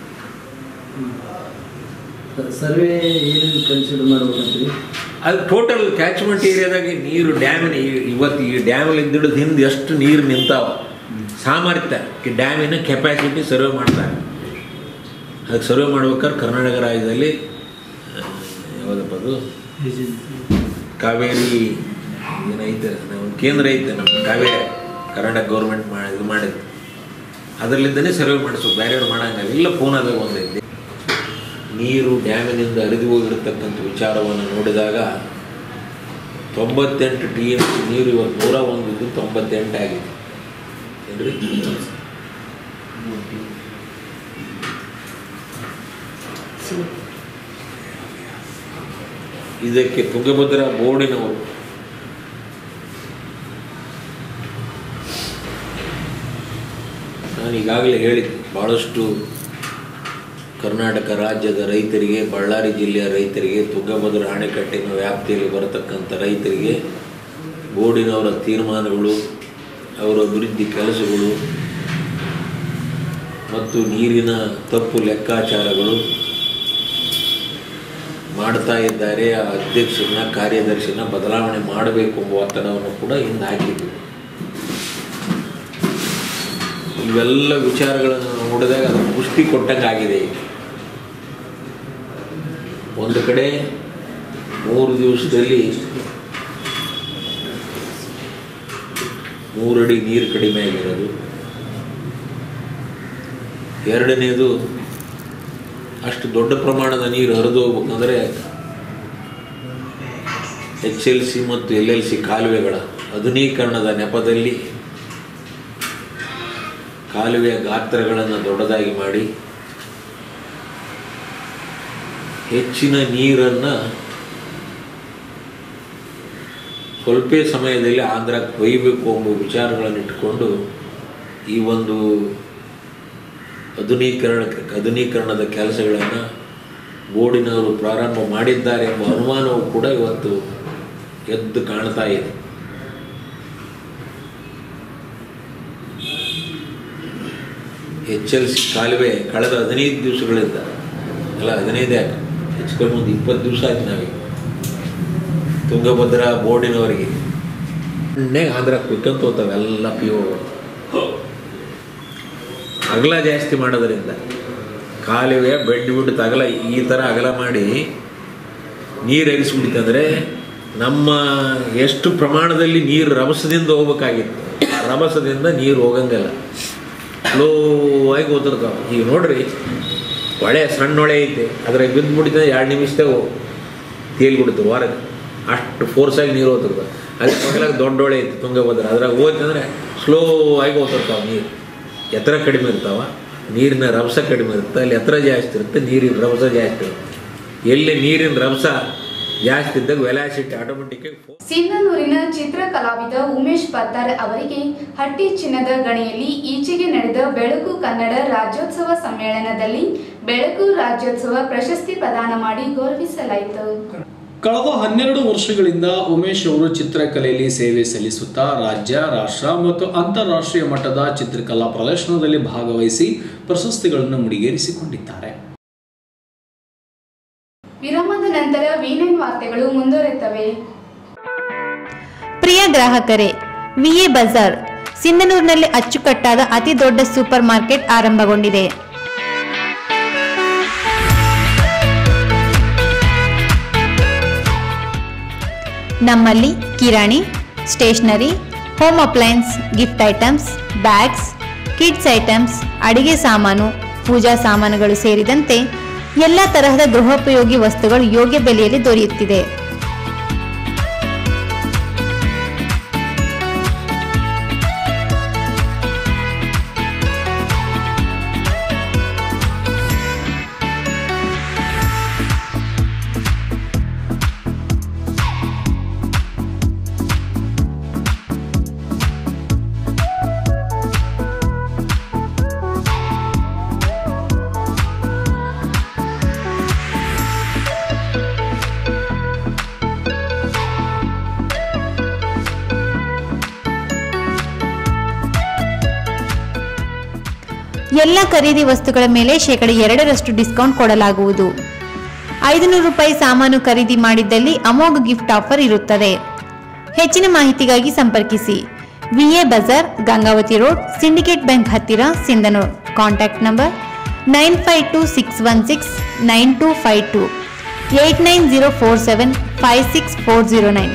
ಸರ್ವೆ ಏನೇನು ಕನ್ಸಿಡರ್ ಮಾಡ್ಬೇಕಂತ್ರಿ ಅದು ಟೋಟಲ್ ಕ್ಯಾಚ್ಮೆಂಟ್ ಏರಿಯಾದಾಗ ನೀರು ಡ್ಯಾಮಿನ ಈ- ಇವತ್ತು ಈ ಡ್ಯಾಮಲ್ಲಿ ಇದ್ದಿಡೋದು ಹಿಂದೆ ಎಷ್ಟು ನೀರು ನಿಂತಾವ ಸಾಮರ್ಥ್ಯ ಈ ಡ್ಯಾಮಿನ ಕೆಪಾಸಿಟಿ ಸರ್ವೆ ಮಾಡ್ತಾರೆ ಅದಕ್ಕೆ ಸರ್ವೆ ಮಾಡ್ಬೇಕಾದ್ರೆ ಕರ್ನಾಟಕ ರಾಜ್ಯದಲ್ಲಿ ಆ, ಯಾವುದಪ್ಪ ಅದು ಕಾವೇರಿ ಏನೈತೆ ನಾವು ಕೇಂದ್ರ ಐತೆ ನಮ್ಮ ಕಾವೇರಿ ಕರ್ನಾಟಕ ಗೌರ್ಮೆಂಟ್ ಮಾಡಿ ಇದು ಮಾಡಿದ್ದು ಅದರಲ್ಲಿಂದನೇ ಸರ್ವೆ ಮಾಡಿಸೋದು ಬೇರೆಯವ್ರು ಮಾಡಂಗಿಲ್ಲ ಇಲ್ಲ ಫೋನಾದಾಗ ಒಂದೈತೆ ನೀರು ಡ್ಯಾಮಿನಿಂದ ಹರಿದು ಹೋಗಿರ್ತಕ್ಕಂಥ ವಿಚಾರವನ್ನು ನೋಡಿದಾಗ ತೊಂಬತ್ತೆಂಟು ಟಿ ಎಮ್ ಸಿ ನೀರು ಇವತ್ತು ನೂರ ಒಂದು ಇದ್ದು ತೊಂಬತ್ತೆಂಟು ಆಗಿದೆ ಏನ್ರಿ ಇದಕ್ಕೆ ತುಂಗಭದ್ರಾ ಬೋರ್ಡಿನವರು ನಾನು ಈಗಾಗಲೇ ಹೇಳಿದ್ದೆ ಭಾಳಷ್ಟು ಕರ್ನಾಟಕ ರಾಜ್ಯದ ರೈತರಿಗೆ ಬಳ್ಳಾರಿ ಜಿಲ್ಲೆಯ ರೈತರಿಗೆ ತುಂಗಭದ್ರಾ ಅಣೆಕಟ್ಟಿನ ವ್ಯಾಪ್ತಿಯಲ್ಲಿ ಬರತಕ್ಕಂಥ ರೈತರಿಗೆ ಬೋರ್ಡಿನವರ ತೀರ್ಮಾನಗಳು ಅವರ ಅಭಿವೃದ್ಧಿ ಕೆಲಸಗಳು ಮತ್ತು ನೀರಿನ ತಪ್ಪು ಲೆಕ್ಕಾಚಾರಗಳು ಮಾಡ್ತಾ ಇದ್ದಾರೆ ಆ ಅಧ್ಯಕ್ಷರನ್ನ ಕಾರ್ಯದರ್ಶಿನ ಬದಲಾವಣೆ ಮಾಡಬೇಕು ಎಂಬ ಒತ್ತಡವನ್ನು ಕೂಡ ಹಿಂದೆ ಹಾಕಿದ್ವಿ ಇವೆಲ್ಲ ವಿಚಾರಗಳನ್ನು ನೋಡಿದಾಗ ಅದು ಪುಷ್ಟಿ ಕೊಟ್ಟಂಗೆ ಆಗಿದೆ ಈಗ ಒಂದು ಕಡೆ ಮೂರು ದಿವಸದಲ್ಲಿ ಮೂರಡಿ ನೀರು ಕಡಿಮೆ ಆಗಿರೋದು ಎರಡನೇದು ಅಷ್ಟು ದೊಡ್ಡ ಪ್ರಮಾಣದ ನೀರು ಹರಿದು ಹೋಗ್ಬೇಕಂದ್ರೆ ಎಚ್ ಎಲ್ ಸಿ ಮತ್ತು ಎಲ್ ಎಲ್ ಸಿ ಕಾಲುವೆಗಳ ಆಧುನೀಕರಣದ ನೆಪದಲ್ಲಿ ಕಾಲುವೆಯ ಗಾತ್ರಗಳನ್ನು ದೊಡ್ಡದಾಗಿ ಮಾಡಿ ಹೆಚ್ಚಿನ ನೀರನ್ನು ಸ್ವಲ್ಪ ಸಮಯದಲ್ಲಿ ಆಂಧ್ರಕ್ಕೆ ಒಯ್ಯಬೇಕು ಎಂಬ ವಿಚಾರಗಳನ್ನು ಇಟ್ಟುಕೊಂಡು ಈ ಒಂದು ಆಧುನೀಕರಣ ಆಧುನೀಕರಣದ ಕೆಲಸಗಳನ್ನು ಬೋರ್ಡಿನವರು ಪ್ರಾರಂಭ ಮಾಡಿದ್ದಾರೆ ಎಂಬ ಅನುಮಾನವು ಕೂಡ ಇವತ್ತು ಎದ್ದು ಕಾಣ್ತಾ ಇದೆ ಎಚ್ ಎಲ್ ಸಿ ಕಾಲುವೆ ಕಳೆದ ಹದಿನೈದು ದಿವಸಗಳಿಂದ ಅಲ್ಲ ಹದಿನೈದು ಯಾಕೆ ಹೆಚ್ಚು ಕಮ್ಮಿ ಒಂದು ಇಪ್ಪತ್ತು ದಿವಸ ಆಯ್ತು ನಾವೀಗ ತುಂಗಭದ್ರಾ ಬೋರ್ಡಿನವರಿಗೆ ಎಣ್ಣೆ ಆಂಧ್ರ ಕ್ವಿಕ್ಕಂತ ಹೋಗ್ತವೆ ಎಲ್ಲ ಪಿ ಒ ಅಗಲ ಜಾಸ್ತಿ ಮಾಡೋದ್ರಿಂದ ಕಾಲುವೆ ಬೆಡ್ ಬಿಟ್ಟು ಅಗಲ ಈ ಥರ ಅಗಲ ಮಾಡಿ ನೀರು ಎರಿಸ್ಬಿಡ್ತಂದ್ರೆ ನಮ್ಮ ಎಷ್ಟು ಪ್ರಮಾಣದಲ್ಲಿ ನೀರು ರಭಸದಿಂದ ಹೋಗ್ಬೇಕಾಗಿತ್ತು ಆ ರಭಸದಿಂದ ನೀರು ಹೋಗಂಗಿಲ್ಲ ಸ್ಲೋ ಆಗಿ ಹೋತಿರ್ತಾವೆ ಈಗ ನೋಡ್ರಿ ಹೊಳೆ ಸಣ್ಣ ಹೊಳೆ ಐತೆ ಅದ್ರಾಗ ಬಿದ್ದು ಬಿಡ್ತದೆ ಎರಡು ನಿಮಿಷದಾಗ ತೇಲ್ಬಿಡ್ತು ಹೊರಗೆ ಅಷ್ಟು ಫೋರ್ಸಾಗಿ ನೀರು ಹೋತಿರ್ತವೆ ಅಲ್ಲಿ ಮಗಲಾಗ ದೊಡ್ಡ ಹೊಳೆ ಐತೆ ತುಂಗಭದ್ರ ಅದ್ರಾಗ ಹೋಯ್ತಂದ್ರೆ ಸ್ಲೋ ಆಗಿ ಹೋತಿರ್ತಾವೆ ನೀರು ಎತ್ತರ ಕಡಿಮೆ ಇರ್ತಾವ ನೀರಿನ ರಭಸ ಕಡಿಮೆ ಇರುತ್ತೆ ಅಲ್ಲಿ ಎತ್ತರ ಜಾಸ್ತಿ ಇರುತ್ತೆ ನೀರಿನ ರಭಸ ಜಾಸ್ತಿ ಇರುತ್ತೆ ಎಲ್ಲಿ ನೀರಿನ ರಭಸ ಜಾಸ್ತಿ ಇದ್ದಾಗ ವೆಲಾಸಿಟಿ ಆಟೋಮೆಟಿಕ್ಕಾಗಿ ಸಿಂಧನೂರಿನ ಚಿತ್ರ ಕಲಾವಿದ ಉಮೇಶ್ ಪತ್ತಾರ್ ಅವರಿಗೆ ಹಟ್ಟಿ ಚಿನ್ನದ ಗಣಿಯಲ್ಲಿ ಈಚೆಗೆ ನಡೆದ ಬೆಳಕು ಕನ್ನಡ ರಾಜ್ಯೋತ್ಸವ ಸಮ್ಮೇಳನದಲ್ಲಿ ಬೆಳಕು ರಾಜ್ಯೋತ್ಸವ ಪ್ರಶಸ್ತಿ ಪ್ರದಾನ ಮಾಡಿ ಗೌರವಿಸಲಾಯಿತು ಕಳೆದ ಹನ್ನೆರಡು ವರ್ಷಗಳಿಂದ ಉಮೇಶ್ ಅವರು ಚಿತ್ರಕಲೆಯಲ್ಲಿ ಸೇವೆ ಸಲ್ಲಿಸುತ್ತಾ ರಾಜ್ಯ ರಾಷ್ಟ್ರ ಮತ್ತು ಅಂತಾರಾಷ್ಟ್ರೀಯ ಮಟ್ಟದ ಚಿತ್ರಕಲಾ ಪ್ರದರ್ಶನದಲ್ಲಿ ಭಾಗವಹಿಸಿ ಪ್ರಶಸ್ತಿಗಳನ್ನು ಮುಡಿಗೇರಿಸಿಕೊಂಡಿದ್ದಾರೆ ವಿರಾಮದ ನಂತರ ವೀನೈನ್ ವಾರ್ತೆಗಳು ಮುಂದುವರೆಯುತ್ತವೆ ಪ್ರಿಯ ಗ್ರಾಹಕರೇ ವಿಎ ಬಜಾರ್ ಸಿಂಧನೂರಿನಲ್ಲಿ ಅಚ್ಚುಕಟ್ಟಾದ ಅತಿ ದೊಡ್ಡ ಸೂಪರ್ ಮಾರ್ಕೆಟ್ ಆರಂಭಗೊಂಡಿದೆ ನಮ್ಮಲ್ಲಿ ಕಿರಾಣಿ stationery home appliances gift items bags kids items ಅಡಿಗೆ ಸಾಮಾನು ಪೂಜಾ ಸಾಮಾನುಗಳು ಸೇರಿದಂತೆ ಎಲ್ಲ ತರಹದ ಗೃಹೋಪಯೋಗಿ ವಸ್ತುಗಳು ಯೋಗ್ಯ ಬೆಲೆಯಲ್ಲಿ ದೊರೆಯುತ್ತಿದೆ ಎಲ್ಲ ಖರೀದಿ ವಸ್ತುಗಳ ಮೇಲೆ ಶೇಕಡ ಎರಡರಷ್ಟು ಡಿಸ್ಕೌಂಟ್ ಕೊಡಲಾಗುವುದು ಐದುನೂರು ರೂಪಾಯಿ ಸಾಮಾನು ಖರೀದಿ ಮಾಡಿದ್ದಲ್ಲಿ ಅಮೋಘ ಗಿಫ್ಟ್ ಆಫರ್ ಇರುತ್ತದೆ ಹೆಚ್ಚಿನ ಮಾಹಿತಿಗಾಗಿ ಸಂಪರ್ಕಿಸಿ VA Bazaar Gangavathi road Syndicate Bank ಹತ್ತಿರ Sindhanur contact number nine five two six one six nine two five two eight nine zero four seven five six four zero nine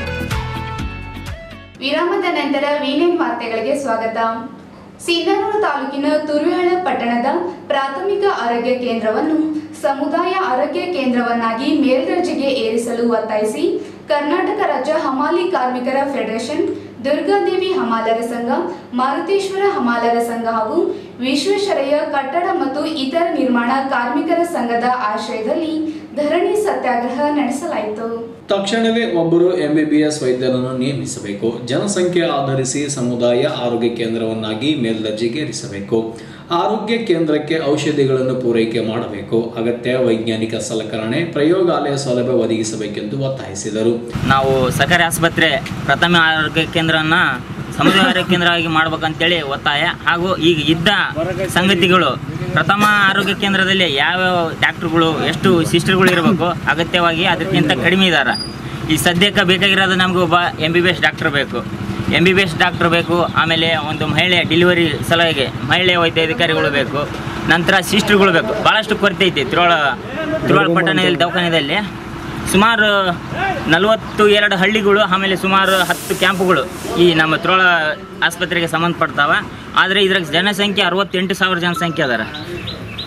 ವಿರಾಮದ ನಂತರ ವೀನೈನ್ ವಾರ್ತೆಗಳಿಗೆ ಸ್ವಾಗತ ಸಿಂಧನೂರು ತಾಲೂಕಿನ ತುರುವೇಳ ಪಟ್ಟಣದ ಪ್ರಾಥಮಿಕ ಆರೋಗ್ಯ ಕೇಂದ್ರವನ್ನು ಸಮುದಾಯ ಆರೋಗ್ಯ ಕೇಂದ್ರವನ್ನಾಗಿ ಮೇಲ್ದರ್ಜೆಗೆ ಏರಿಸಲು ಒತ್ತಾಯಿಸಿ ಕರ್ನಾಟಕ ರಾಜ್ಯ ಹಮಾಲಿ ಕಾರ್ಮಿಕರ ಫೆಡರೇಷನ್ ದುರ್ಗಾದೇವಿ ಹಮಾಲರ ಸಂಘ ಮಾರುತೇಶ್ವರ ಹಮಾಲರ ಸಂಘ ಹಾಗೂ ವಿಶ್ವೇಶ್ವರಯ್ಯ ಕಟ್ಟಡ ಮತ್ತು ಇತರ ನಿರ್ಮಾಣ ಕಾರ್ಮಿಕರ ಸಂಘದ ಆಶ್ರಯದಲ್ಲಿ ಧರಣಿ ಸತ್ಯಾಗ್ರಹ ನಡೆಸಲಾಯಿತು ತಕ್ಷಣವೇ ಒಬ್ಬರು ಎಂಬಿಬಿಎಸ್ ವೈದ್ಯರನ್ನು ನೇಮಿಸಬೇಕು ಜನಸಂಖ್ಯೆ ಆಧರಿಸಿ ಸಮುದಾಯ ಆರೋಗ್ಯ ಕೇಂದ್ರವನ್ನಾಗಿ ಮೇಲ್ದರ್ಜೆಗೇರಿಸಬೇಕು ಆರೋಗ್ಯ ಕೇಂದ್ರಕ್ಕೆ ಔಷಧಿಗಳನ್ನು ಪೂರೈಕೆ ಮಾಡಬೇಕು ಅಗತ್ಯ ವೈಜ್ಞಾನಿಕ ಸಲಕರಣೆ ಪ್ರಯೋಗಾಲಯ ಸೌಲಭ್ಯ ಒದಗಿಸಬೇಕೆಂದು ಒತ್ತಾಯಿಸಿದರು ನಾವು ಸರ್ಕಾರಿ ಆಸ್ಪತ್ರೆ ಪ್ರಥಮ ಆರೋಗ್ಯ ಕೇಂದ್ರವನ್ನು ಸಮುದಾಯ ಆರೋಗ್ಯ ಕೇಂದ್ರವಾಗಿ ಮಾಡ್ಬೇಕಂತೇಳಿ ಒತ್ತಾಯ ಹಾಗೂ ಈಗ ಇದ್ದ ಸಂಗತಿಗಳು ಪ್ರಥಮ ಆರೋಗ್ಯ ಕೇಂದ್ರದಲ್ಲಿ ಯಾವ್ಯಾವ ಡಾಕ್ಟ್ರುಗಳು ಎಷ್ಟು ಸಿಸ್ಟರ್ಗಳು ಇರಬೇಕು ಅಗತ್ಯವಾಗಿ ಅದಕ್ಕಿಂತ ಕಡಿಮೆ ಇದ್ದಾರೆ ಈ ಸದ್ಯಕ್ಕೆ ಬೇಕಾಗಿರೋದು ನಮಗೂ ಒಬ್ಬ M B B S doctor ಬೇಕು M B B S doctor ಬೇಕು ಆಮೇಲೆ ಒಂದು ಮಹಿಳೆ ಡೆಲಿವರಿ ಸಲುವಾಗಿ ಮಹಿಳೆ ವೈದ್ಯಾಧಿಕಾರಿಗಳು ಬೇಕು ನಂತರ ಸಿಸ್ಟರ್ಗಳು ಬೇಕು ಭಾಳಷ್ಟು ಕೊರತೆ ಐತಿ ತಿರುವಾಳ ತಿರುವಾಳ ಪಟ್ಟಣದಲ್ಲಿ ದವಾಖಾನೆಯಲ್ಲಿ ಸುಮಾರು ನಲವತ್ತು ಎರಡು ಹಳ್ಳಿಗಳು ಆಮೇಲೆ ಸುಮಾರು ಹತ್ತು ಕ್ಯಾಂಪುಗಳು ಈ ನಮ್ಮ ತಿರುಳ ಆಸ್ಪತ್ರೆಗೆ ಸಂಬಂಧಪಡ್ತಾವೆ ಆದರೆ ಇದ್ರಾಗ ಜನಸಂಖ್ಯೆ ಅರವತ್ತೆಂಟು ಸಾವಿರ ಜನಸಂಖ್ಯೆ ಅದಾರ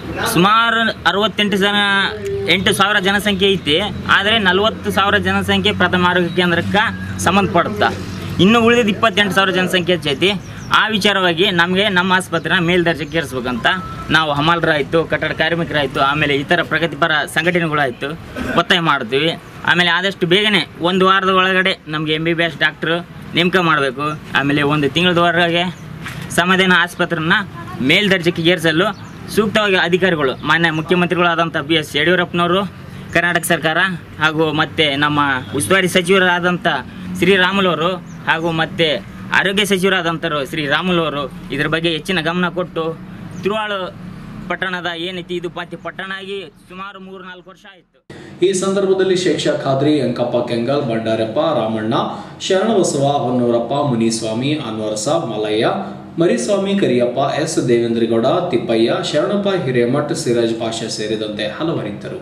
ಸುಮಾರು ಅರವತ್ತೆಂಟು ಜನ ಎಂಟು ಸಾವಿರ ಜನಸಂಖ್ಯೆ ಐತಿ ಆದರೆ ನಲವತ್ತು ಸಾವಿರ ಜನಸಂಖ್ಯೆ ಪ್ರಥಮ ಆರೋಗ್ಯ ಕೇಂದ್ರಕ್ಕೆ ಸಂಬಂಧಪಡುತ್ತಾ ಇನ್ನು ಉಳಿದಿದ್ದ ಇಪ್ಪತ್ತೆಂಟು ಸಾವಿರ ಜನಸಂಖ್ಯೆ ಹೆಚ್ಚೈತಿ ಆ ವಿಚಾರವಾಗಿ ನಮಗೆ ನಮ್ಮ ಆಸ್ಪತ್ರೆನ ಮೇಲ್ದರ್ಜೆಗೆ ಏರಿಸ್ಬೇಕಂತ ನಾವು ಹಮಾಲರಾಯಿತು ಕಟ್ಟಡ ಕಾರ್ಮಿಕರಾಯಿತು ಆಮೇಲೆ ಇತರ ಪ್ರಗತಿಪರ ಸಂಘಟನೆಗಳಾಯಿತು ಒತ್ತಾಯ ಮಾಡ್ತೀವಿ ಆಮೇಲೆ ಆದಷ್ಟು ಬೇಗನೆ ಒಂದು ವಾರದ ಒಳಗಡೆ ನಮಗೆ M B B S doctor ನೇಮಕ ಮಾಡಬೇಕು ಆಮೇಲೆ ಒಂದು ತಿಂಗಳದವರೆಗೆ ಸಮಾಧಾನ ಆಸ್ಪತ್ರೆನ ಮೇಲ್ದರ್ಜೆಗೆ ಏರಿಸಲು ಸೂಕ್ತವಾಗಿ ಅಧಿಕಾರಿಗಳು ಮಾನ್ಯ ಮುಖ್ಯಮಂತ್ರಿಗಳಾದಂಥ ಬಿ ಎಸ್ ಯಡಿಯೂರಪ್ಪನವರು ಕರ್ನಾಟಕ ಸರ್ಕಾರ ಹಾಗೂ ಮತ್ತು ನಮ್ಮ ಉಸ್ತುವಾರಿ ಸಚಿವರಾದಂಥ ಶ್ರೀರಾಮುಲವರು ಹಾಗೂ ಮತ್ತು ಆರೋಗ್ಯ ಸಚಿವರಾದಂಥರು ಶ್ರೀರಾಮುಲವರು ಇದ್ರ ಬಗ್ಗೆ ಹೆಚ್ಚಿನ ಗಮನ ಕೊಟ್ಟು ತಿರುವಾಳು ಪಟ್ಟಣದ ಏನೈತಿ ಇದು ಪತಿ ಪಟ್ಟಣ ಆಗಿ ಸುಮಾರು ಮೂರು ನಾಲ್ಕು ವರ್ಷ ಆಯಿತು ಈ ಸಂದರ್ಭದಲ್ಲಿ ಶೇಕ್ಷ ಖಾದ್ರಿ ಅಂಕಪ್ಪ ಕೆಂಗಲ್ ಬಂಡಾರಪ್ಪ ರಾಮಣ್ಣ ಶರಣಬಸವ ಹೊನ್ನೂರಪ್ಪ ಮುನಿಸ್ವಾಮಿ ಅನ್ವರ್ ಸಾಬ್ ಮಲಯ್ಯ ಮರಿಸ್ವಾಮಿ ಕರಿಯಪ್ಪ ಎಸ್ ದೇವೇಂದ್ರಗೌಡ ತಿಪ್ಪಯ್ಯ ಶರಣಪ್ಪ ಹಿರೇಮಠ್ ಸಿರಾಜ್ ಪಾಷಾ ಸೇರಿದಂತೆ ಹಲವರಿದ್ದರು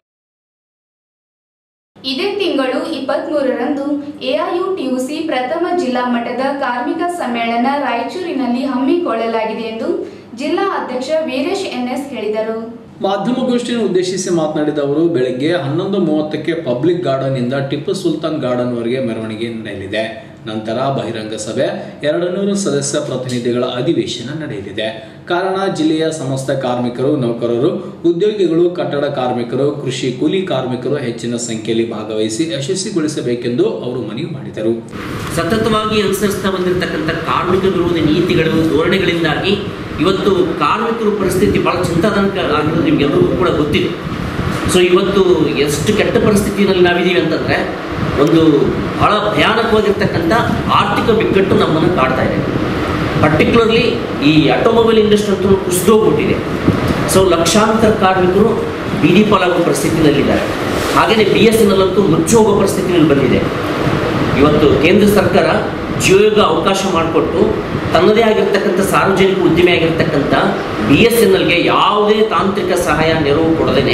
ಇದೇ ತಿಂಗಳು ಇಪ್ಪತ್ಮೂರರಂದು ಎಐಯುಟಿಯುಸಿ ಪ್ರಥಮ ಜಿಲ್ಲಾ ಮಟ್ಟದ ಕಾರ್ಮಿಕ ಸಮ್ಮೇಳನ ರಾಯಚೂರಿನಲ್ಲಿ ಹಮ್ಮಿಕೊಳ್ಳಲಾಗಿದೆ ಎಂದು ಜಿಲ್ಲಾ ಅಧ್ಯಕ್ಷ ವೀರೇಶ್ ಎನ್ಎಸ್ ಹೇಳಿದರು ಮಾಧ್ಯಮಗೋಷ್ಠಿಯನ್ನು ಉದ್ದೇಶಿಸಿ ಮಾತನಾಡಿದ ಅವರು ಬೆಳಗ್ಗೆ ಹನ್ನೊಂದು ಮೂವತ್ತಕ್ಕೆ ಪಬ್ಲಿಕ್ ಗಾರ್ಡನ್ ಇಂದ ಟಿಪ್ಪು ಸುಲ್ತಾನ್ ಗಾರ್ಡನ್ ವರೆಗೆ ಮೆರವಣಿಗೆ ನಡೆಯಲಿದೆ ನಂತರ ಬಹಿರಂಗ ಸಭೆ ಎರಡು ನೂರು ಸದಸ್ಯ ಪ್ರತಿನಿಧಿಗಳ ಅಧಿವೇಶನ ನಡೆಯಲಿದೆ ಕಾರಣ ಜಿಲ್ಲೆಯ ಸಮಸ್ತ ಕಾರ್ಮಿಕರು ನೌಕರರು ಉದ್ಯೋಗಿಗಳು ಕಟ್ಟಡ ಕಾರ್ಮಿಕರು ಕೃಷಿ ಕೂಲಿ ಕಾರ್ಮಿಕರು ಹೆಚ್ಚಿನ ಸಂಖ್ಯೆಯಲ್ಲಿ ಭಾಗವಹಿಸಿ ಯಶಸ್ವಿಗೊಳಿಸಬೇಕೆಂದು ಅವರು ಮನವಿ ಮಾಡಿದರು ಸತತವಾಗಿ ಅನುಸರಿಸ್ತಾ ಬಂದಿರತಕ್ಕಂಥ ಕಾರ್ಮಿಕ ವಿರೋಧಿ ನೀತಿಗಳು ಧೋರಣೆಗಳಿಂದಾಗಿ ಇವತ್ತು ಕಾರ್ಮಿಕರ ಪರಿಸ್ಥಿತಿ ಬಹಳ ಚಿಂತಾಜನಕ ಆಗಿರೋದು ನಿಮ್ಗೆಲ್ಲರಿಗೂ ಕೂಡ ಗೊತ್ತಿದೆ ಸೊ ಇವತ್ತು ಎಷ್ಟು ಕೆಟ್ಟ ಪರಿಸ್ಥಿತಿಯಲ್ಲಿ ನಾವಿದ್ದೀವಿ ಅಂತಂದರೆ ಒಂದು ಬಹಳ ಭಯಾನಕವಾಗಿರ್ತಕ್ಕಂಥ ಆರ್ಥಿಕ ಬಿಕ್ಕಟ್ಟು ನಮ್ಮನ್ನು ಕಾಡ್ತಾ ಇದೆ ಪರ್ಟಿಕ್ಯುಲರ್ಲಿ ಈ ಆಟೋಮೊಬೈಲ್ ಇಂಡಸ್ಟ್ರಿ ಅಂತೂ ಕುಸಿದೋಗ್ಬಿಟ್ಟಿದೆ ಸೊ ಲಕ್ಷಾಂತರ ಕಾರ್ಮಿಕರು ಬೀದಿ ಪಾಲಾಗುವ ಪರಿಸ್ಥಿತಿನಲ್ಲಿದ್ದಾರೆ ಹಾಗೆಯೇ ಬಿ ಎಸ್ ಎನ್ ಎಲ್ ಅಂತೂ ಮುಚ್ಚಿ ಹೋಗೋ ಪರಿಸ್ಥಿತಿನಲ್ಲಿ ಬಂದಿದೆ ಇವತ್ತು ಕೇಂದ್ರ ಸರ್ಕಾರ ಜಿಯೋಗೆ ಅವಕಾಶ ಮಾಡಿಕೊಟ್ಟು ತನ್ನದೇ ಆಗಿರ್ತಕ್ಕಂಥ ಸಾರ್ವಜನಿಕ ಉದ್ದಿಮೆ ಆಗಿರ್ತಕ್ಕಂಥ ಬಿ ಎಸ್ ಎನ್ ಎಲ್ಗೆ ಯಾವುದೇ ತಾಂತ್ರಿಕ ಸಹಾಯ ನೆರವು ಕೊಡದೇನೆ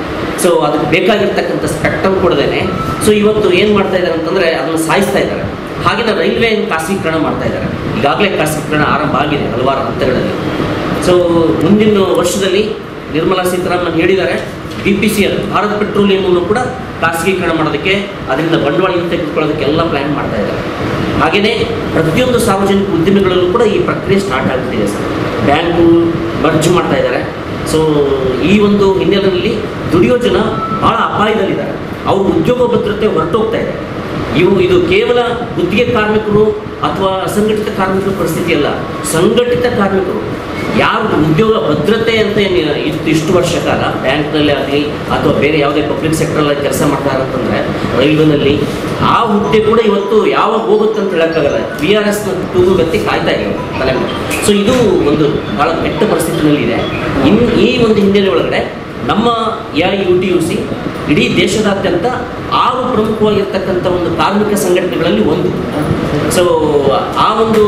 ಸೊ ಅದಕ್ಕೆ ಬೇಕಾಗಿರ್ತಕ್ಕಂಥ ಸ್ಪೆಕ್ಟ್ರಮ್ ಕೊಡದೇನೆ ಸೊ ಇವತ್ತು ಏನು ಮಾಡ್ತಾ ಇದ್ದಾರೆ ಅಂತಂದರೆ ಅದನ್ನು ಸಾಯಿಸ್ತಾ ಇದ್ದಾರೆ ಹಾಗೆಯೇ ರೈಲ್ವೆ ಖಾಸಗೀಕರಣ ಮಾಡ್ತಾ ಇದ್ದಾರೆ ಈಗಾಗಲೇ ಖಾಸಗೀಕರಣ ಆರಂಭ ಆಗಿದೆ ಹಲವಾರು ಹಂತಗಳಲ್ಲಿ ಸೊ ಮುಂದಿನ ವರ್ಷದಲ್ಲಿ ನಿರ್ಮಲಾ ಸೀತಾರಾಮನ್ ಹೇಳಿದ್ದಾರೆ B P C L Bharat ಪೆಟ್ರೋಲಿಯಮನ್ನು ಕೂಡ ಖಾಸಗೀಕರಣ ಮಾಡೋದಕ್ಕೆ ಅದರಿಂದ ಬಂಡವಾಳ ತೆಗೆದುಕೊಳ್ಳೋದಕ್ಕೆ ಎಲ್ಲ ಪ್ಲ್ಯಾನ್ ಮಾಡ್ತಾ ಇದ್ದಾರೆ ಹಾಗೆಯೇ ಪ್ರತಿಯೊಂದು ಸಾರ್ವಜನಿಕ ಉದ್ಯಮಿಗಳಲ್ಲೂ ಕೂಡ ಈ ಪ್ರಕ್ರಿಯೆ ಸ್ಟಾರ್ಟ್ ಆಗ್ಬಿಟ್ಟಿದೆ ಸರ್ ಬ್ಯಾಂಕು ಮರ್ಜ್ ಮಾಡ್ತಾ ಇದ್ದಾರೆ ಸೊ ಈ ಒಂದು ಹಿನ್ನೆಲೆಯಲ್ಲಿ ದುಡಿಯೋ ಜನ ಭಾಳ ಅಪಾಯದಲ್ಲಿದ್ದಾರೆ ಅವ್ರ ಉದ್ಯೋಗ ಭದ್ರತೆ ಹೊರಟೋಗ್ತಾ ಇದೆ ಇವು ಇದು ಕೇವಲ ಗುತ್ತಿಗೆ ಕಾರ್ಮಿಕರು ಅಥವಾ ಅಸಂಘಟಿತ ಕಾರ್ಮಿಕರ ಪರಿಸ್ಥಿತಿ ಅಲ್ಲ ಸಂಘಟಿತ ಕಾರ್ಮಿಕರು ಯಾರು ಉದ್ಯೋಗ ಭದ್ರತೆ ಅಂತ ಏನು ಇಷ್ಟು ಇಷ್ಟು ವರ್ಷ ಕಾಲ ಬ್ಯಾಂಕ್ನಲ್ಲಿ ಆಗಲಿ ಅಥವಾ ಬೇರೆ ಯಾವುದೇ ಪಬ್ಲಿಕ್ ಸೆಕ್ಟರಲ್ಲಿ ಕೆಲಸ ಮಾಡ್ತಾರೆ ಅಂತಂದರೆ ರೈಲ್ವೆನಲ್ಲಿ ಆ ಹುದ್ದೆ ಕೂಡ ಇವತ್ತು ಯಾವಾಗ ಹೋಗುತ್ತೆ ಅಂತ ಹೇಳೋಕ್ಕಾಗಲ್ಲ ಬಿ ಆರ್ ಎಸ್ನ ತೂಗುಗತ್ತಿ ಕಾಯ್ತಾ ಇದೆ ತಲೆ ಮೇಲೆ ಸೊ ಇದು ಒಂದು ಭಾಳ ಕೆಟ್ಟ ಪರಿಸ್ಥಿತಿನಲ್ಲಿ ಇದೆ ಇನ್ನು ಈ ಒಂದು ಹಿನ್ನೆಲೆ ಒಳಗಡೆ ನಮ್ಮ A U T U C ಇಡೀ ದೇಶದಾದ್ಯಂತ ಆರು ಪ್ರಮುಖವಾಗಿರ್ತಕ್ಕಂಥ ಒಂದು ಕಾರ್ಮಿಕ ಸಂಘಟನೆಗಳಲ್ಲಿ ಒಂದು ಸೊ ಆ ಒಂದು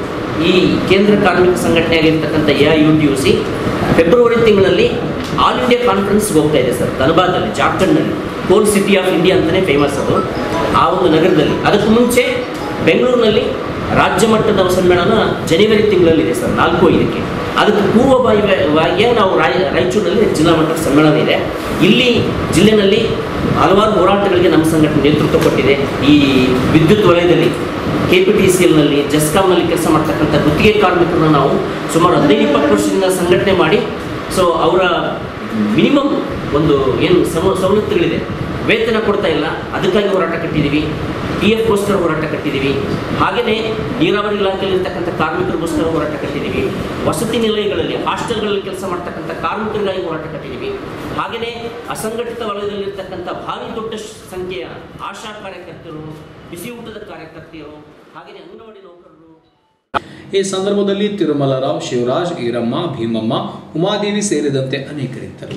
ಈ ಕೇಂದ್ರ ಕಾರ್ಮಿಕ ಸಂಘಟನೆಯಾಗಿರ್ತಕ್ಕಂಥ A I U T U C February ತಿಂಗಳಲ್ಲಿ ಆಲ್ ಇಂಡಿಯಾ ಕಾನ್ಫರೆನ್ಸ್ಗೆ ಹೋಗ್ತಾ ಇದೆ ಸರ್ ಧನಬಾದಲ್ಲಿ ಜಾರ್ಖಂಡ್ನಲ್ಲಿ ಕೋಲ್ ಸಿಟಿ ಆಫ್ ಇಂಡಿಯಾ ಅಂತಲೇ ಫೇಮಸ್ ಅದು ಆ ಒಂದು ನಗರದಲ್ಲಿ ಅದಕ್ಕೂ ಮುಂಚೆ ಬೆಂಗಳೂರಿನಲ್ಲಿ ರಾಜ್ಯ ಮಟ್ಟದ ಸಮ್ಮೇಳನ ಜನವರಿ ತಿಂಗಳಲ್ಲಿದೆ ಸರ್ ನಾಲ್ಕು ಐದಕ್ಕೆ ಅದಕ್ಕೆ ಪೂರ್ವಭಾವಿಯಾಗಿಯೇ ನಾವು ರಾಯ ರಾಯಚೂರಿನಲ್ಲಿ ಜಿಲ್ಲಾ ಮಟ್ಟದ ಸಮ್ಮೇಳನ ಇದೆ ಇಲ್ಲಿ ಜಿಲ್ಲೆನಲ್ಲಿ ಹಲವಾರು ಹೋರಾಟಗಳಿಗೆ ನಮ್ಮ ಸಂಘಟನೆ ನೇತೃತ್ವ ಕೊಟ್ಟಿದೆ ಈ ವಿದ್ಯುತ್ ವಲಯದಲ್ಲಿ ಕೆ ಪಿ ಟಿ ಸಿ ಎಲ್ನಲ್ಲಿ ಜೆಸ್ಕಾಮ್ನಲ್ಲಿ ಕೆಲಸ ಮಾಡ್ತಕ್ಕಂಥ ಗುತ್ತಿಗೆ ಕಾರ್ಮಿಕರನ್ನ ನಾವು ಸುಮಾರು ಹದಿನೈದು ಇಪ್ಪತ್ತು ವರ್ಷದಿಂದ ಸಂಘಟನೆ ಮಾಡಿ ಸೊ ಅವರ ಮಿನಿಮಮ್ ಒಂದು ಏನು ಸಮ ಸವಲತ್ತುಗಳಿದೆ ವೇತನ ಕೊಡ್ತಾ ಇಲ್ಲ ಅದಕ್ಕಾಗಿ ಹೋರಾಟ ಕಟ್ಟಿದ್ದೀವಿ ಪಿ ಎಫ್ಗೋಸ್ಕರ ಹೋರಾಟ ಕಟ್ಟಿದ್ದೀವಿ ಹಾಗೆಯೇ ನೀರಾವರಿ ಇಲಾಖೆಯಲ್ಲಿ ಇರ್ತಕ್ಕಂಥ ಕಾರ್ಮಿಕರಿಗೋಸ್ಕರ ಹೋರಾಟ ಕಟ್ಟಿದ್ದೀವಿ ವಸತಿ ನಿಲಯಗಳಲ್ಲಿ ಹಾಸ್ಟೆಲ್ಗಳಲ್ಲಿ ಕೆಲಸ ಮಾಡ್ತಕ್ಕಂಥ ಕಾರ್ಮಿಕರಿಗಾಗಿ ಹೋರಾಟ ಕಟ್ಟಿದ್ದೀವಿ ಹಾಗೆಯೇ ಅಸಂಘಟಿತ ವಲಯದಲ್ಲಿರ್ತಕ್ಕಂಥ ಭಾರಿ ದೊಡ್ಡ ಸಂಖ್ಯೆಯ ಆಶಾ ಕಾರ್ಯಕರ್ತರು ಬಿಸಿ ಊಟದ ಕಾರ್ಯಕರ್ತೆಯರು ಹಾಗೆಯೇ ಅಂಗನವಾಡಿ ನೌಕರರು ಈ ಸಂದರ್ಭದಲ್ಲಿ ತಿರುಮಲರಾವ್ ಶಿವರಾಜ್ ಈರಮ್ಮ ಭೀಮಮ್ಮ ಉಮಾದೇವಿ ಸೇರಿದಂತೆ ಅನೇಕರಿದ್ದರು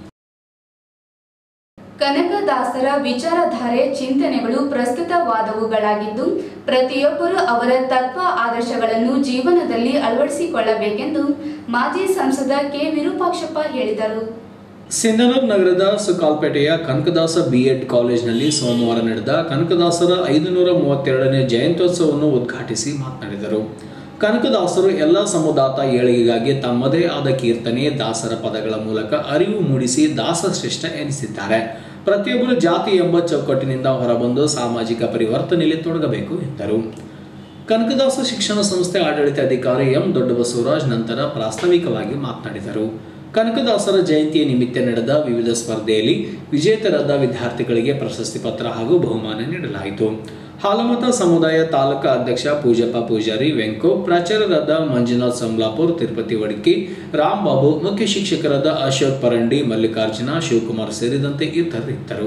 ಕನಕದಾಸರ ವಿಚಾರಧಾರೆ ಚಿಂತನೆಗಳು ಪ್ರಸ್ತುತವಾದವುಗಳಾಗಿದ್ದು ಪ್ರತಿಯೊಬ್ಬರು ಅವರ ತತ್ವ ಆದರ್ಶಗಳನ್ನು ಜೀವನದಲ್ಲಿ ಅಳವಡಿಸಿಕೊಳ್ಳಬೇಕೆಂದು ಮಾಜಿ ಸಂಸದ ಕೆ ವಿರೂಪಾಕ್ಷಪ್ಪ ಹೇಳಿದರು ಸಿಂಧನೂರು ನಗರದ ಸುಕಾಲ್ಪೇಟೆಯ ಕನಕದಾಸ ಬಿಎಡ್ ಕಾಲೇಜಿನಲ್ಲಿ ಸೋಮವಾರ ನಡೆದ ಕನಕದಾಸರ ಐದುನೂರ ಮೂವತ್ತೆರಡನೇ ಜಯಂತ್ಯೋತ್ಸವವನ್ನು ಉದ್ಘಾಟಿಸಿ ಮಾತನಾಡಿದರು ಕನಕದಾಸರು ಎಲ್ಲ ಸಮುದಾತ ಏಳಿಗೆಗಾಗಿ ತಮ್ಮದೇ ಆದ ಕೀರ್ತನೆ ದಾಸರ ಪದಗಳ ಮೂಲಕ ಅರಿವು ಮೂಡಿಸಿ ದಾಸಶ್ರೇಷ್ಠ ಎನಿಸಿದ್ದಾರೆ ಪ್ರತಿಯೊಬ್ಬರು ಜಾತಿ ಎಂಬ ಚೌಕಟ್ಟಿನಿಂದ ಹೊರಬಂದು ಸಾಮಾಜಿಕ ಪರಿವರ್ತನೆಯಲ್ಲಿ ತೊಡಗಬೇಕು ಎಂದರು ಕನಕದಾಸ ಶಿಕ್ಷಣ ಸಂಸ್ಥೆ ಆಡಳಿತಾಧಿಕಾರಿ ಎಂ ದೊಡ್ಡಬಸವರಾಜ್ ನಂತರ ಪ್ರಾಸ್ತಾವಿಕವಾಗಿ ಮಾತನಾಡಿದರು ಕನಕದಾಸರ ಜಯಂತಿಯ ನಿಮಿತ್ತ ನಡೆದ ವಿವಿಧ ಸ್ಪರ್ಧೆಯಲ್ಲಿ ವಿಜೇತರಾದ ವಿದ್ಯಾರ್ಥಿಗಳಿಗೆ ಪ್ರಶಸ್ತಿ ಪತ್ರ ಹಾಗೂ ಬಹುಮಾನ ನೀಡಲಾಯಿತು ಹಾಲಮತ ಸಮುದಾಯ ತಾಲೂಕಾ ಅಧ್ಯಕ್ಷ ಪೂಜಪ್ಪ ಪೂಜಾರಿ ವೆಂಕೋ ಪ್ರಾಚಾರ್ಯರಾದ ಮಂಜುನಾಥ್ ಸಂಬ್ಲಾಪುರ್ ತಿರುಪತಿ ವಡ್ಕಿ ರಾಮ್ ಬಾಬು ಮುಖ್ಯ ಶಿಕ್ಷಕರಾದ ಅಶೋಕ್ ಪರಂಡಿ ಮಲ್ಲಿಕಾರ್ಜುನ ಶಿವಕುಮಾರ್ ಸೇರಿದಂತೆ ಇತರರಿದ್ದರು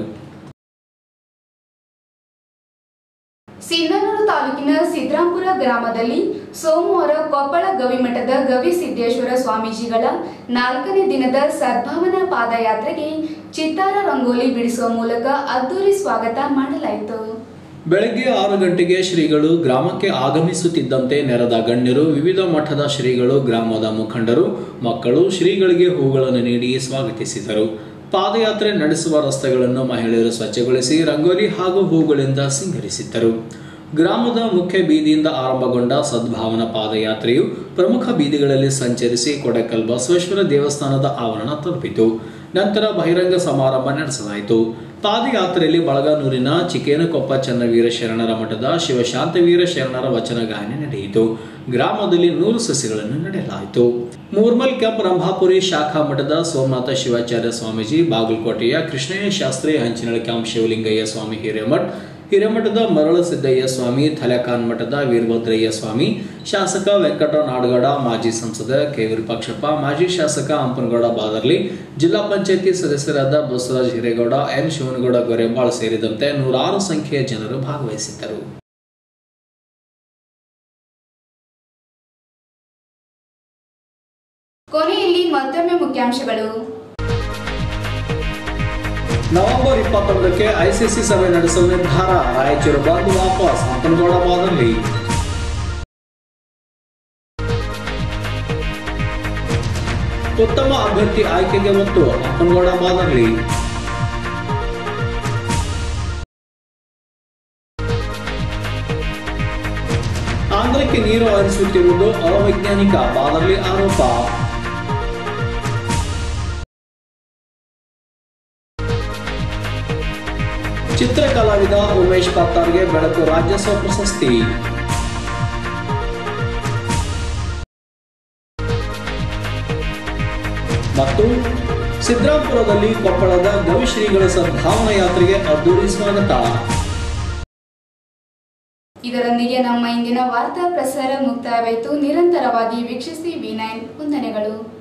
ಸಿಂಧನೂರು ತಾಲೂಕಿನ ಸಿದ್ರಾಂಪುರ ಗ್ರಾಮದಲ್ಲಿ ಸೋಮವಾರ ಕೊಪ್ಪಳ ಗವಿಮಠದ ಗವಿಸಿದ್ದೇಶ್ವರ ಸ್ವಾಮೀಜಿಗಳ ನಾಲ್ಕನೇ ದಿನದ ಸದ್ಭಾವನಾ ಪಾದಯಾತ್ರೆಗೆ ಚಿತ್ತಾರ ರಂಗೋಲಿ ಬಿಡಿಸುವ ಮೂಲಕ ಅದ್ದೂರಿ ಸ್ವಾಗತ ಮಾಡಲಾಯಿತು ಬೆಳಗ್ಗೆ ಆರು ಗಂಟೆಗೆ ಶ್ರೀಗಳು ಗ್ರಾಮಕ್ಕೆ ಆಗಮಿಸುತ್ತಿದ್ದಂತೆ ನೆರೆದ ಗಣ್ಯರು ವಿವಿಧ ಮಠದ ಶ್ರೀಗಳು ಗ್ರಾಮದ ಮುಖಂಡರು ಮಕ್ಕಳು ಶ್ರೀಗಳಿಗೆ ಹೂಗಳನ್ನು ನೀಡಿ ಸ್ವಾಗತಿಸಿದರು ಪಾದಯಾತ್ರೆ ನಡೆಸುವ ರಸ್ತೆಗಳನ್ನು ಮಹಿಳೆಯರು ಸ್ವಚ್ಛಗೊಳಿಸಿ ರಂಗೋಲಿ ಹಾಗೂ ಹೂಗಳಿಂದ ಸಿಂಗರಿಸಿದ್ದರು ಗ್ರಾಮದ ಮುಖ್ಯ ಬೀದಿಯಿಂದ ಆರಂಭಗೊಂಡ ಸದ್ಭಾವನಾ ಪಾದಯಾತ್ರೆಯು ಪ್ರಮುಖ ಬೀದಿಗಳಲ್ಲಿ ಸಂಚರಿಸಿ ಕೊಡೆಕಲ್ ಬಸವೇಶ್ವರ ದೇವಸ್ಥಾನದ ಆವರಣ ತಲುಪಿತು ನಂತರ ಬಹಿರಂಗ ಸಮಾರಂಭ ನಡೆಸಲಾಯಿತು ಪಾದಯಾತ್ರೆಯಲ್ಲಿ ಬಳಗಾನೂರಿನ ಚಿಕೇನಕೊಪ್ಪ ಚನ್ನವೀರ ಶರಣರ ಮಠದ ಶಿವಶಾಂತವೀರ ಶರಣರ ವಚನ ಗಾಯನ ನಡೆಯಿತು ಗ್ರಾಮದಲ್ಲಿ ನೂರು ಸಸಿಗಳನ್ನು ನೆಡಲಾಯಿತು ಮೂರ್ಮಲ್ ಕ್ಯಾಂಪ್ ರಂಭಾಪುರಿ ಶಾಖಾ ಮಠದ ಸೋಮನಾಥ ಶಿವಾಚಾರ್ಯ ಸ್ವಾಮೀಜಿ ಬಾಗಲಕೋಟೆಯ ಕೃಷ್ಣಯ್ಯ ಶಾಸ್ತ್ರಿ ಹಂಚಿನಳ ಕ್ಯಾಂಪ್ ಶಿವಲಿಂಗಯ್ಯ ಸ್ವಾಮಿ ಹಿರೇಮಠ್ ಹಿರೇಮಠದ ಮರಳ ಸಿದ್ದಯ್ಯ ಸ್ವಾಮಿ ಥಲಕಾನ್ ಮಠದ ವೀರಭದ್ರಯ್ಯ ಸ್ವಾಮಿ ಶಾಸಕ ವೆಂಕಟ ನಾಡಗೌಡ ಮಾಜಿ ಸಂಸದ ಕೆ ವಿರೂಪಾಕ್ಷಪ್ಪ ಮಾಜಿ ಶಾಸಕ ಅಂಪನಗೌಡ ಬಾದರ್ಲಿ ಜಿಲ್ಲಾ ಪಂಚಾಯತಿ ಸದಸ್ಯರಾದ ಬಸವರಾಜ್ ಹಿರೇಗೌಡ ಎನ್ ಶಿವನಗೌಡ ಗೊರೆಬಾಳ್ ಸೇರಿದಂತೆ ನೂರಾರು ಸಂಖ್ಯೆಯ ಜನರು ಭಾಗವಹಿಸಿದ್ದರು ಕೊನೆಯಲ್ಲಿ ಮತ್ತೊಮ್ಮೆ ಮುಖ್ಯಾಂಶಗಳು ನವೆಂಬರ್ ಇಪ್ಪತ್ತೊಂದಕ್ಕೆ ಐಸಿಸಿ ಸಭೆ ನಡೆಸುವ ನಿರ್ಧಾರ ರಾಯಚೂರು ಬಂದ್ ವಾಪಸ್ ಅಂಪನಗೌಡ ಬಾದರ್ಲಿ ಉತ್ತಮ ಅಭ್ಯರ್ಥಿ ಆಯ್ಕೆಗೆ ಒತ್ತು ಅಪ್ಪನಗೌಡ ಬಾದರ್ಲಿ ಆಂಧ್ರಕ್ಕೆ ನೀರು ಹರಿಸುತ್ತಿರುವುದು ಅವೈಜ್ಞಾನಿಕ ಬಾದರ್ಲಿ ಆರೋಪ ಚಿತ್ರಕಲಾವಿದ ಉಮೇಶ್ ಪತ್ತಾರ್ಗೆ ಬೆಳಕು ರಾಜ್ಯೋತ್ಸವ ಪ್ರಶಸ್ತಿ ಮತ್ತು ಸಿದ್ರಾಪುರದಲ್ಲಿ ಕೊಪ್ಪಳದ ಗವಿಶ್ರೀಗಳ ಸದ್ಭಾವನಾ ಯಾತ್ರೆಗೆ ಅದ್ದೂರಿ ಸ್ವಾಗತ ಇದರೊಂದಿಗೆ ನಮ್ಮ ಇಂದಿನ ವಾರ್ತಾ ಪ್ರಸಾರ ಮುಕ್ತಾಯವಾಯಿತು ನಿರಂತರವಾಗಿ ವೀಕ್ಷಿಸಿ ವಿ ನೈನ್ ವಂದನೆಗಳು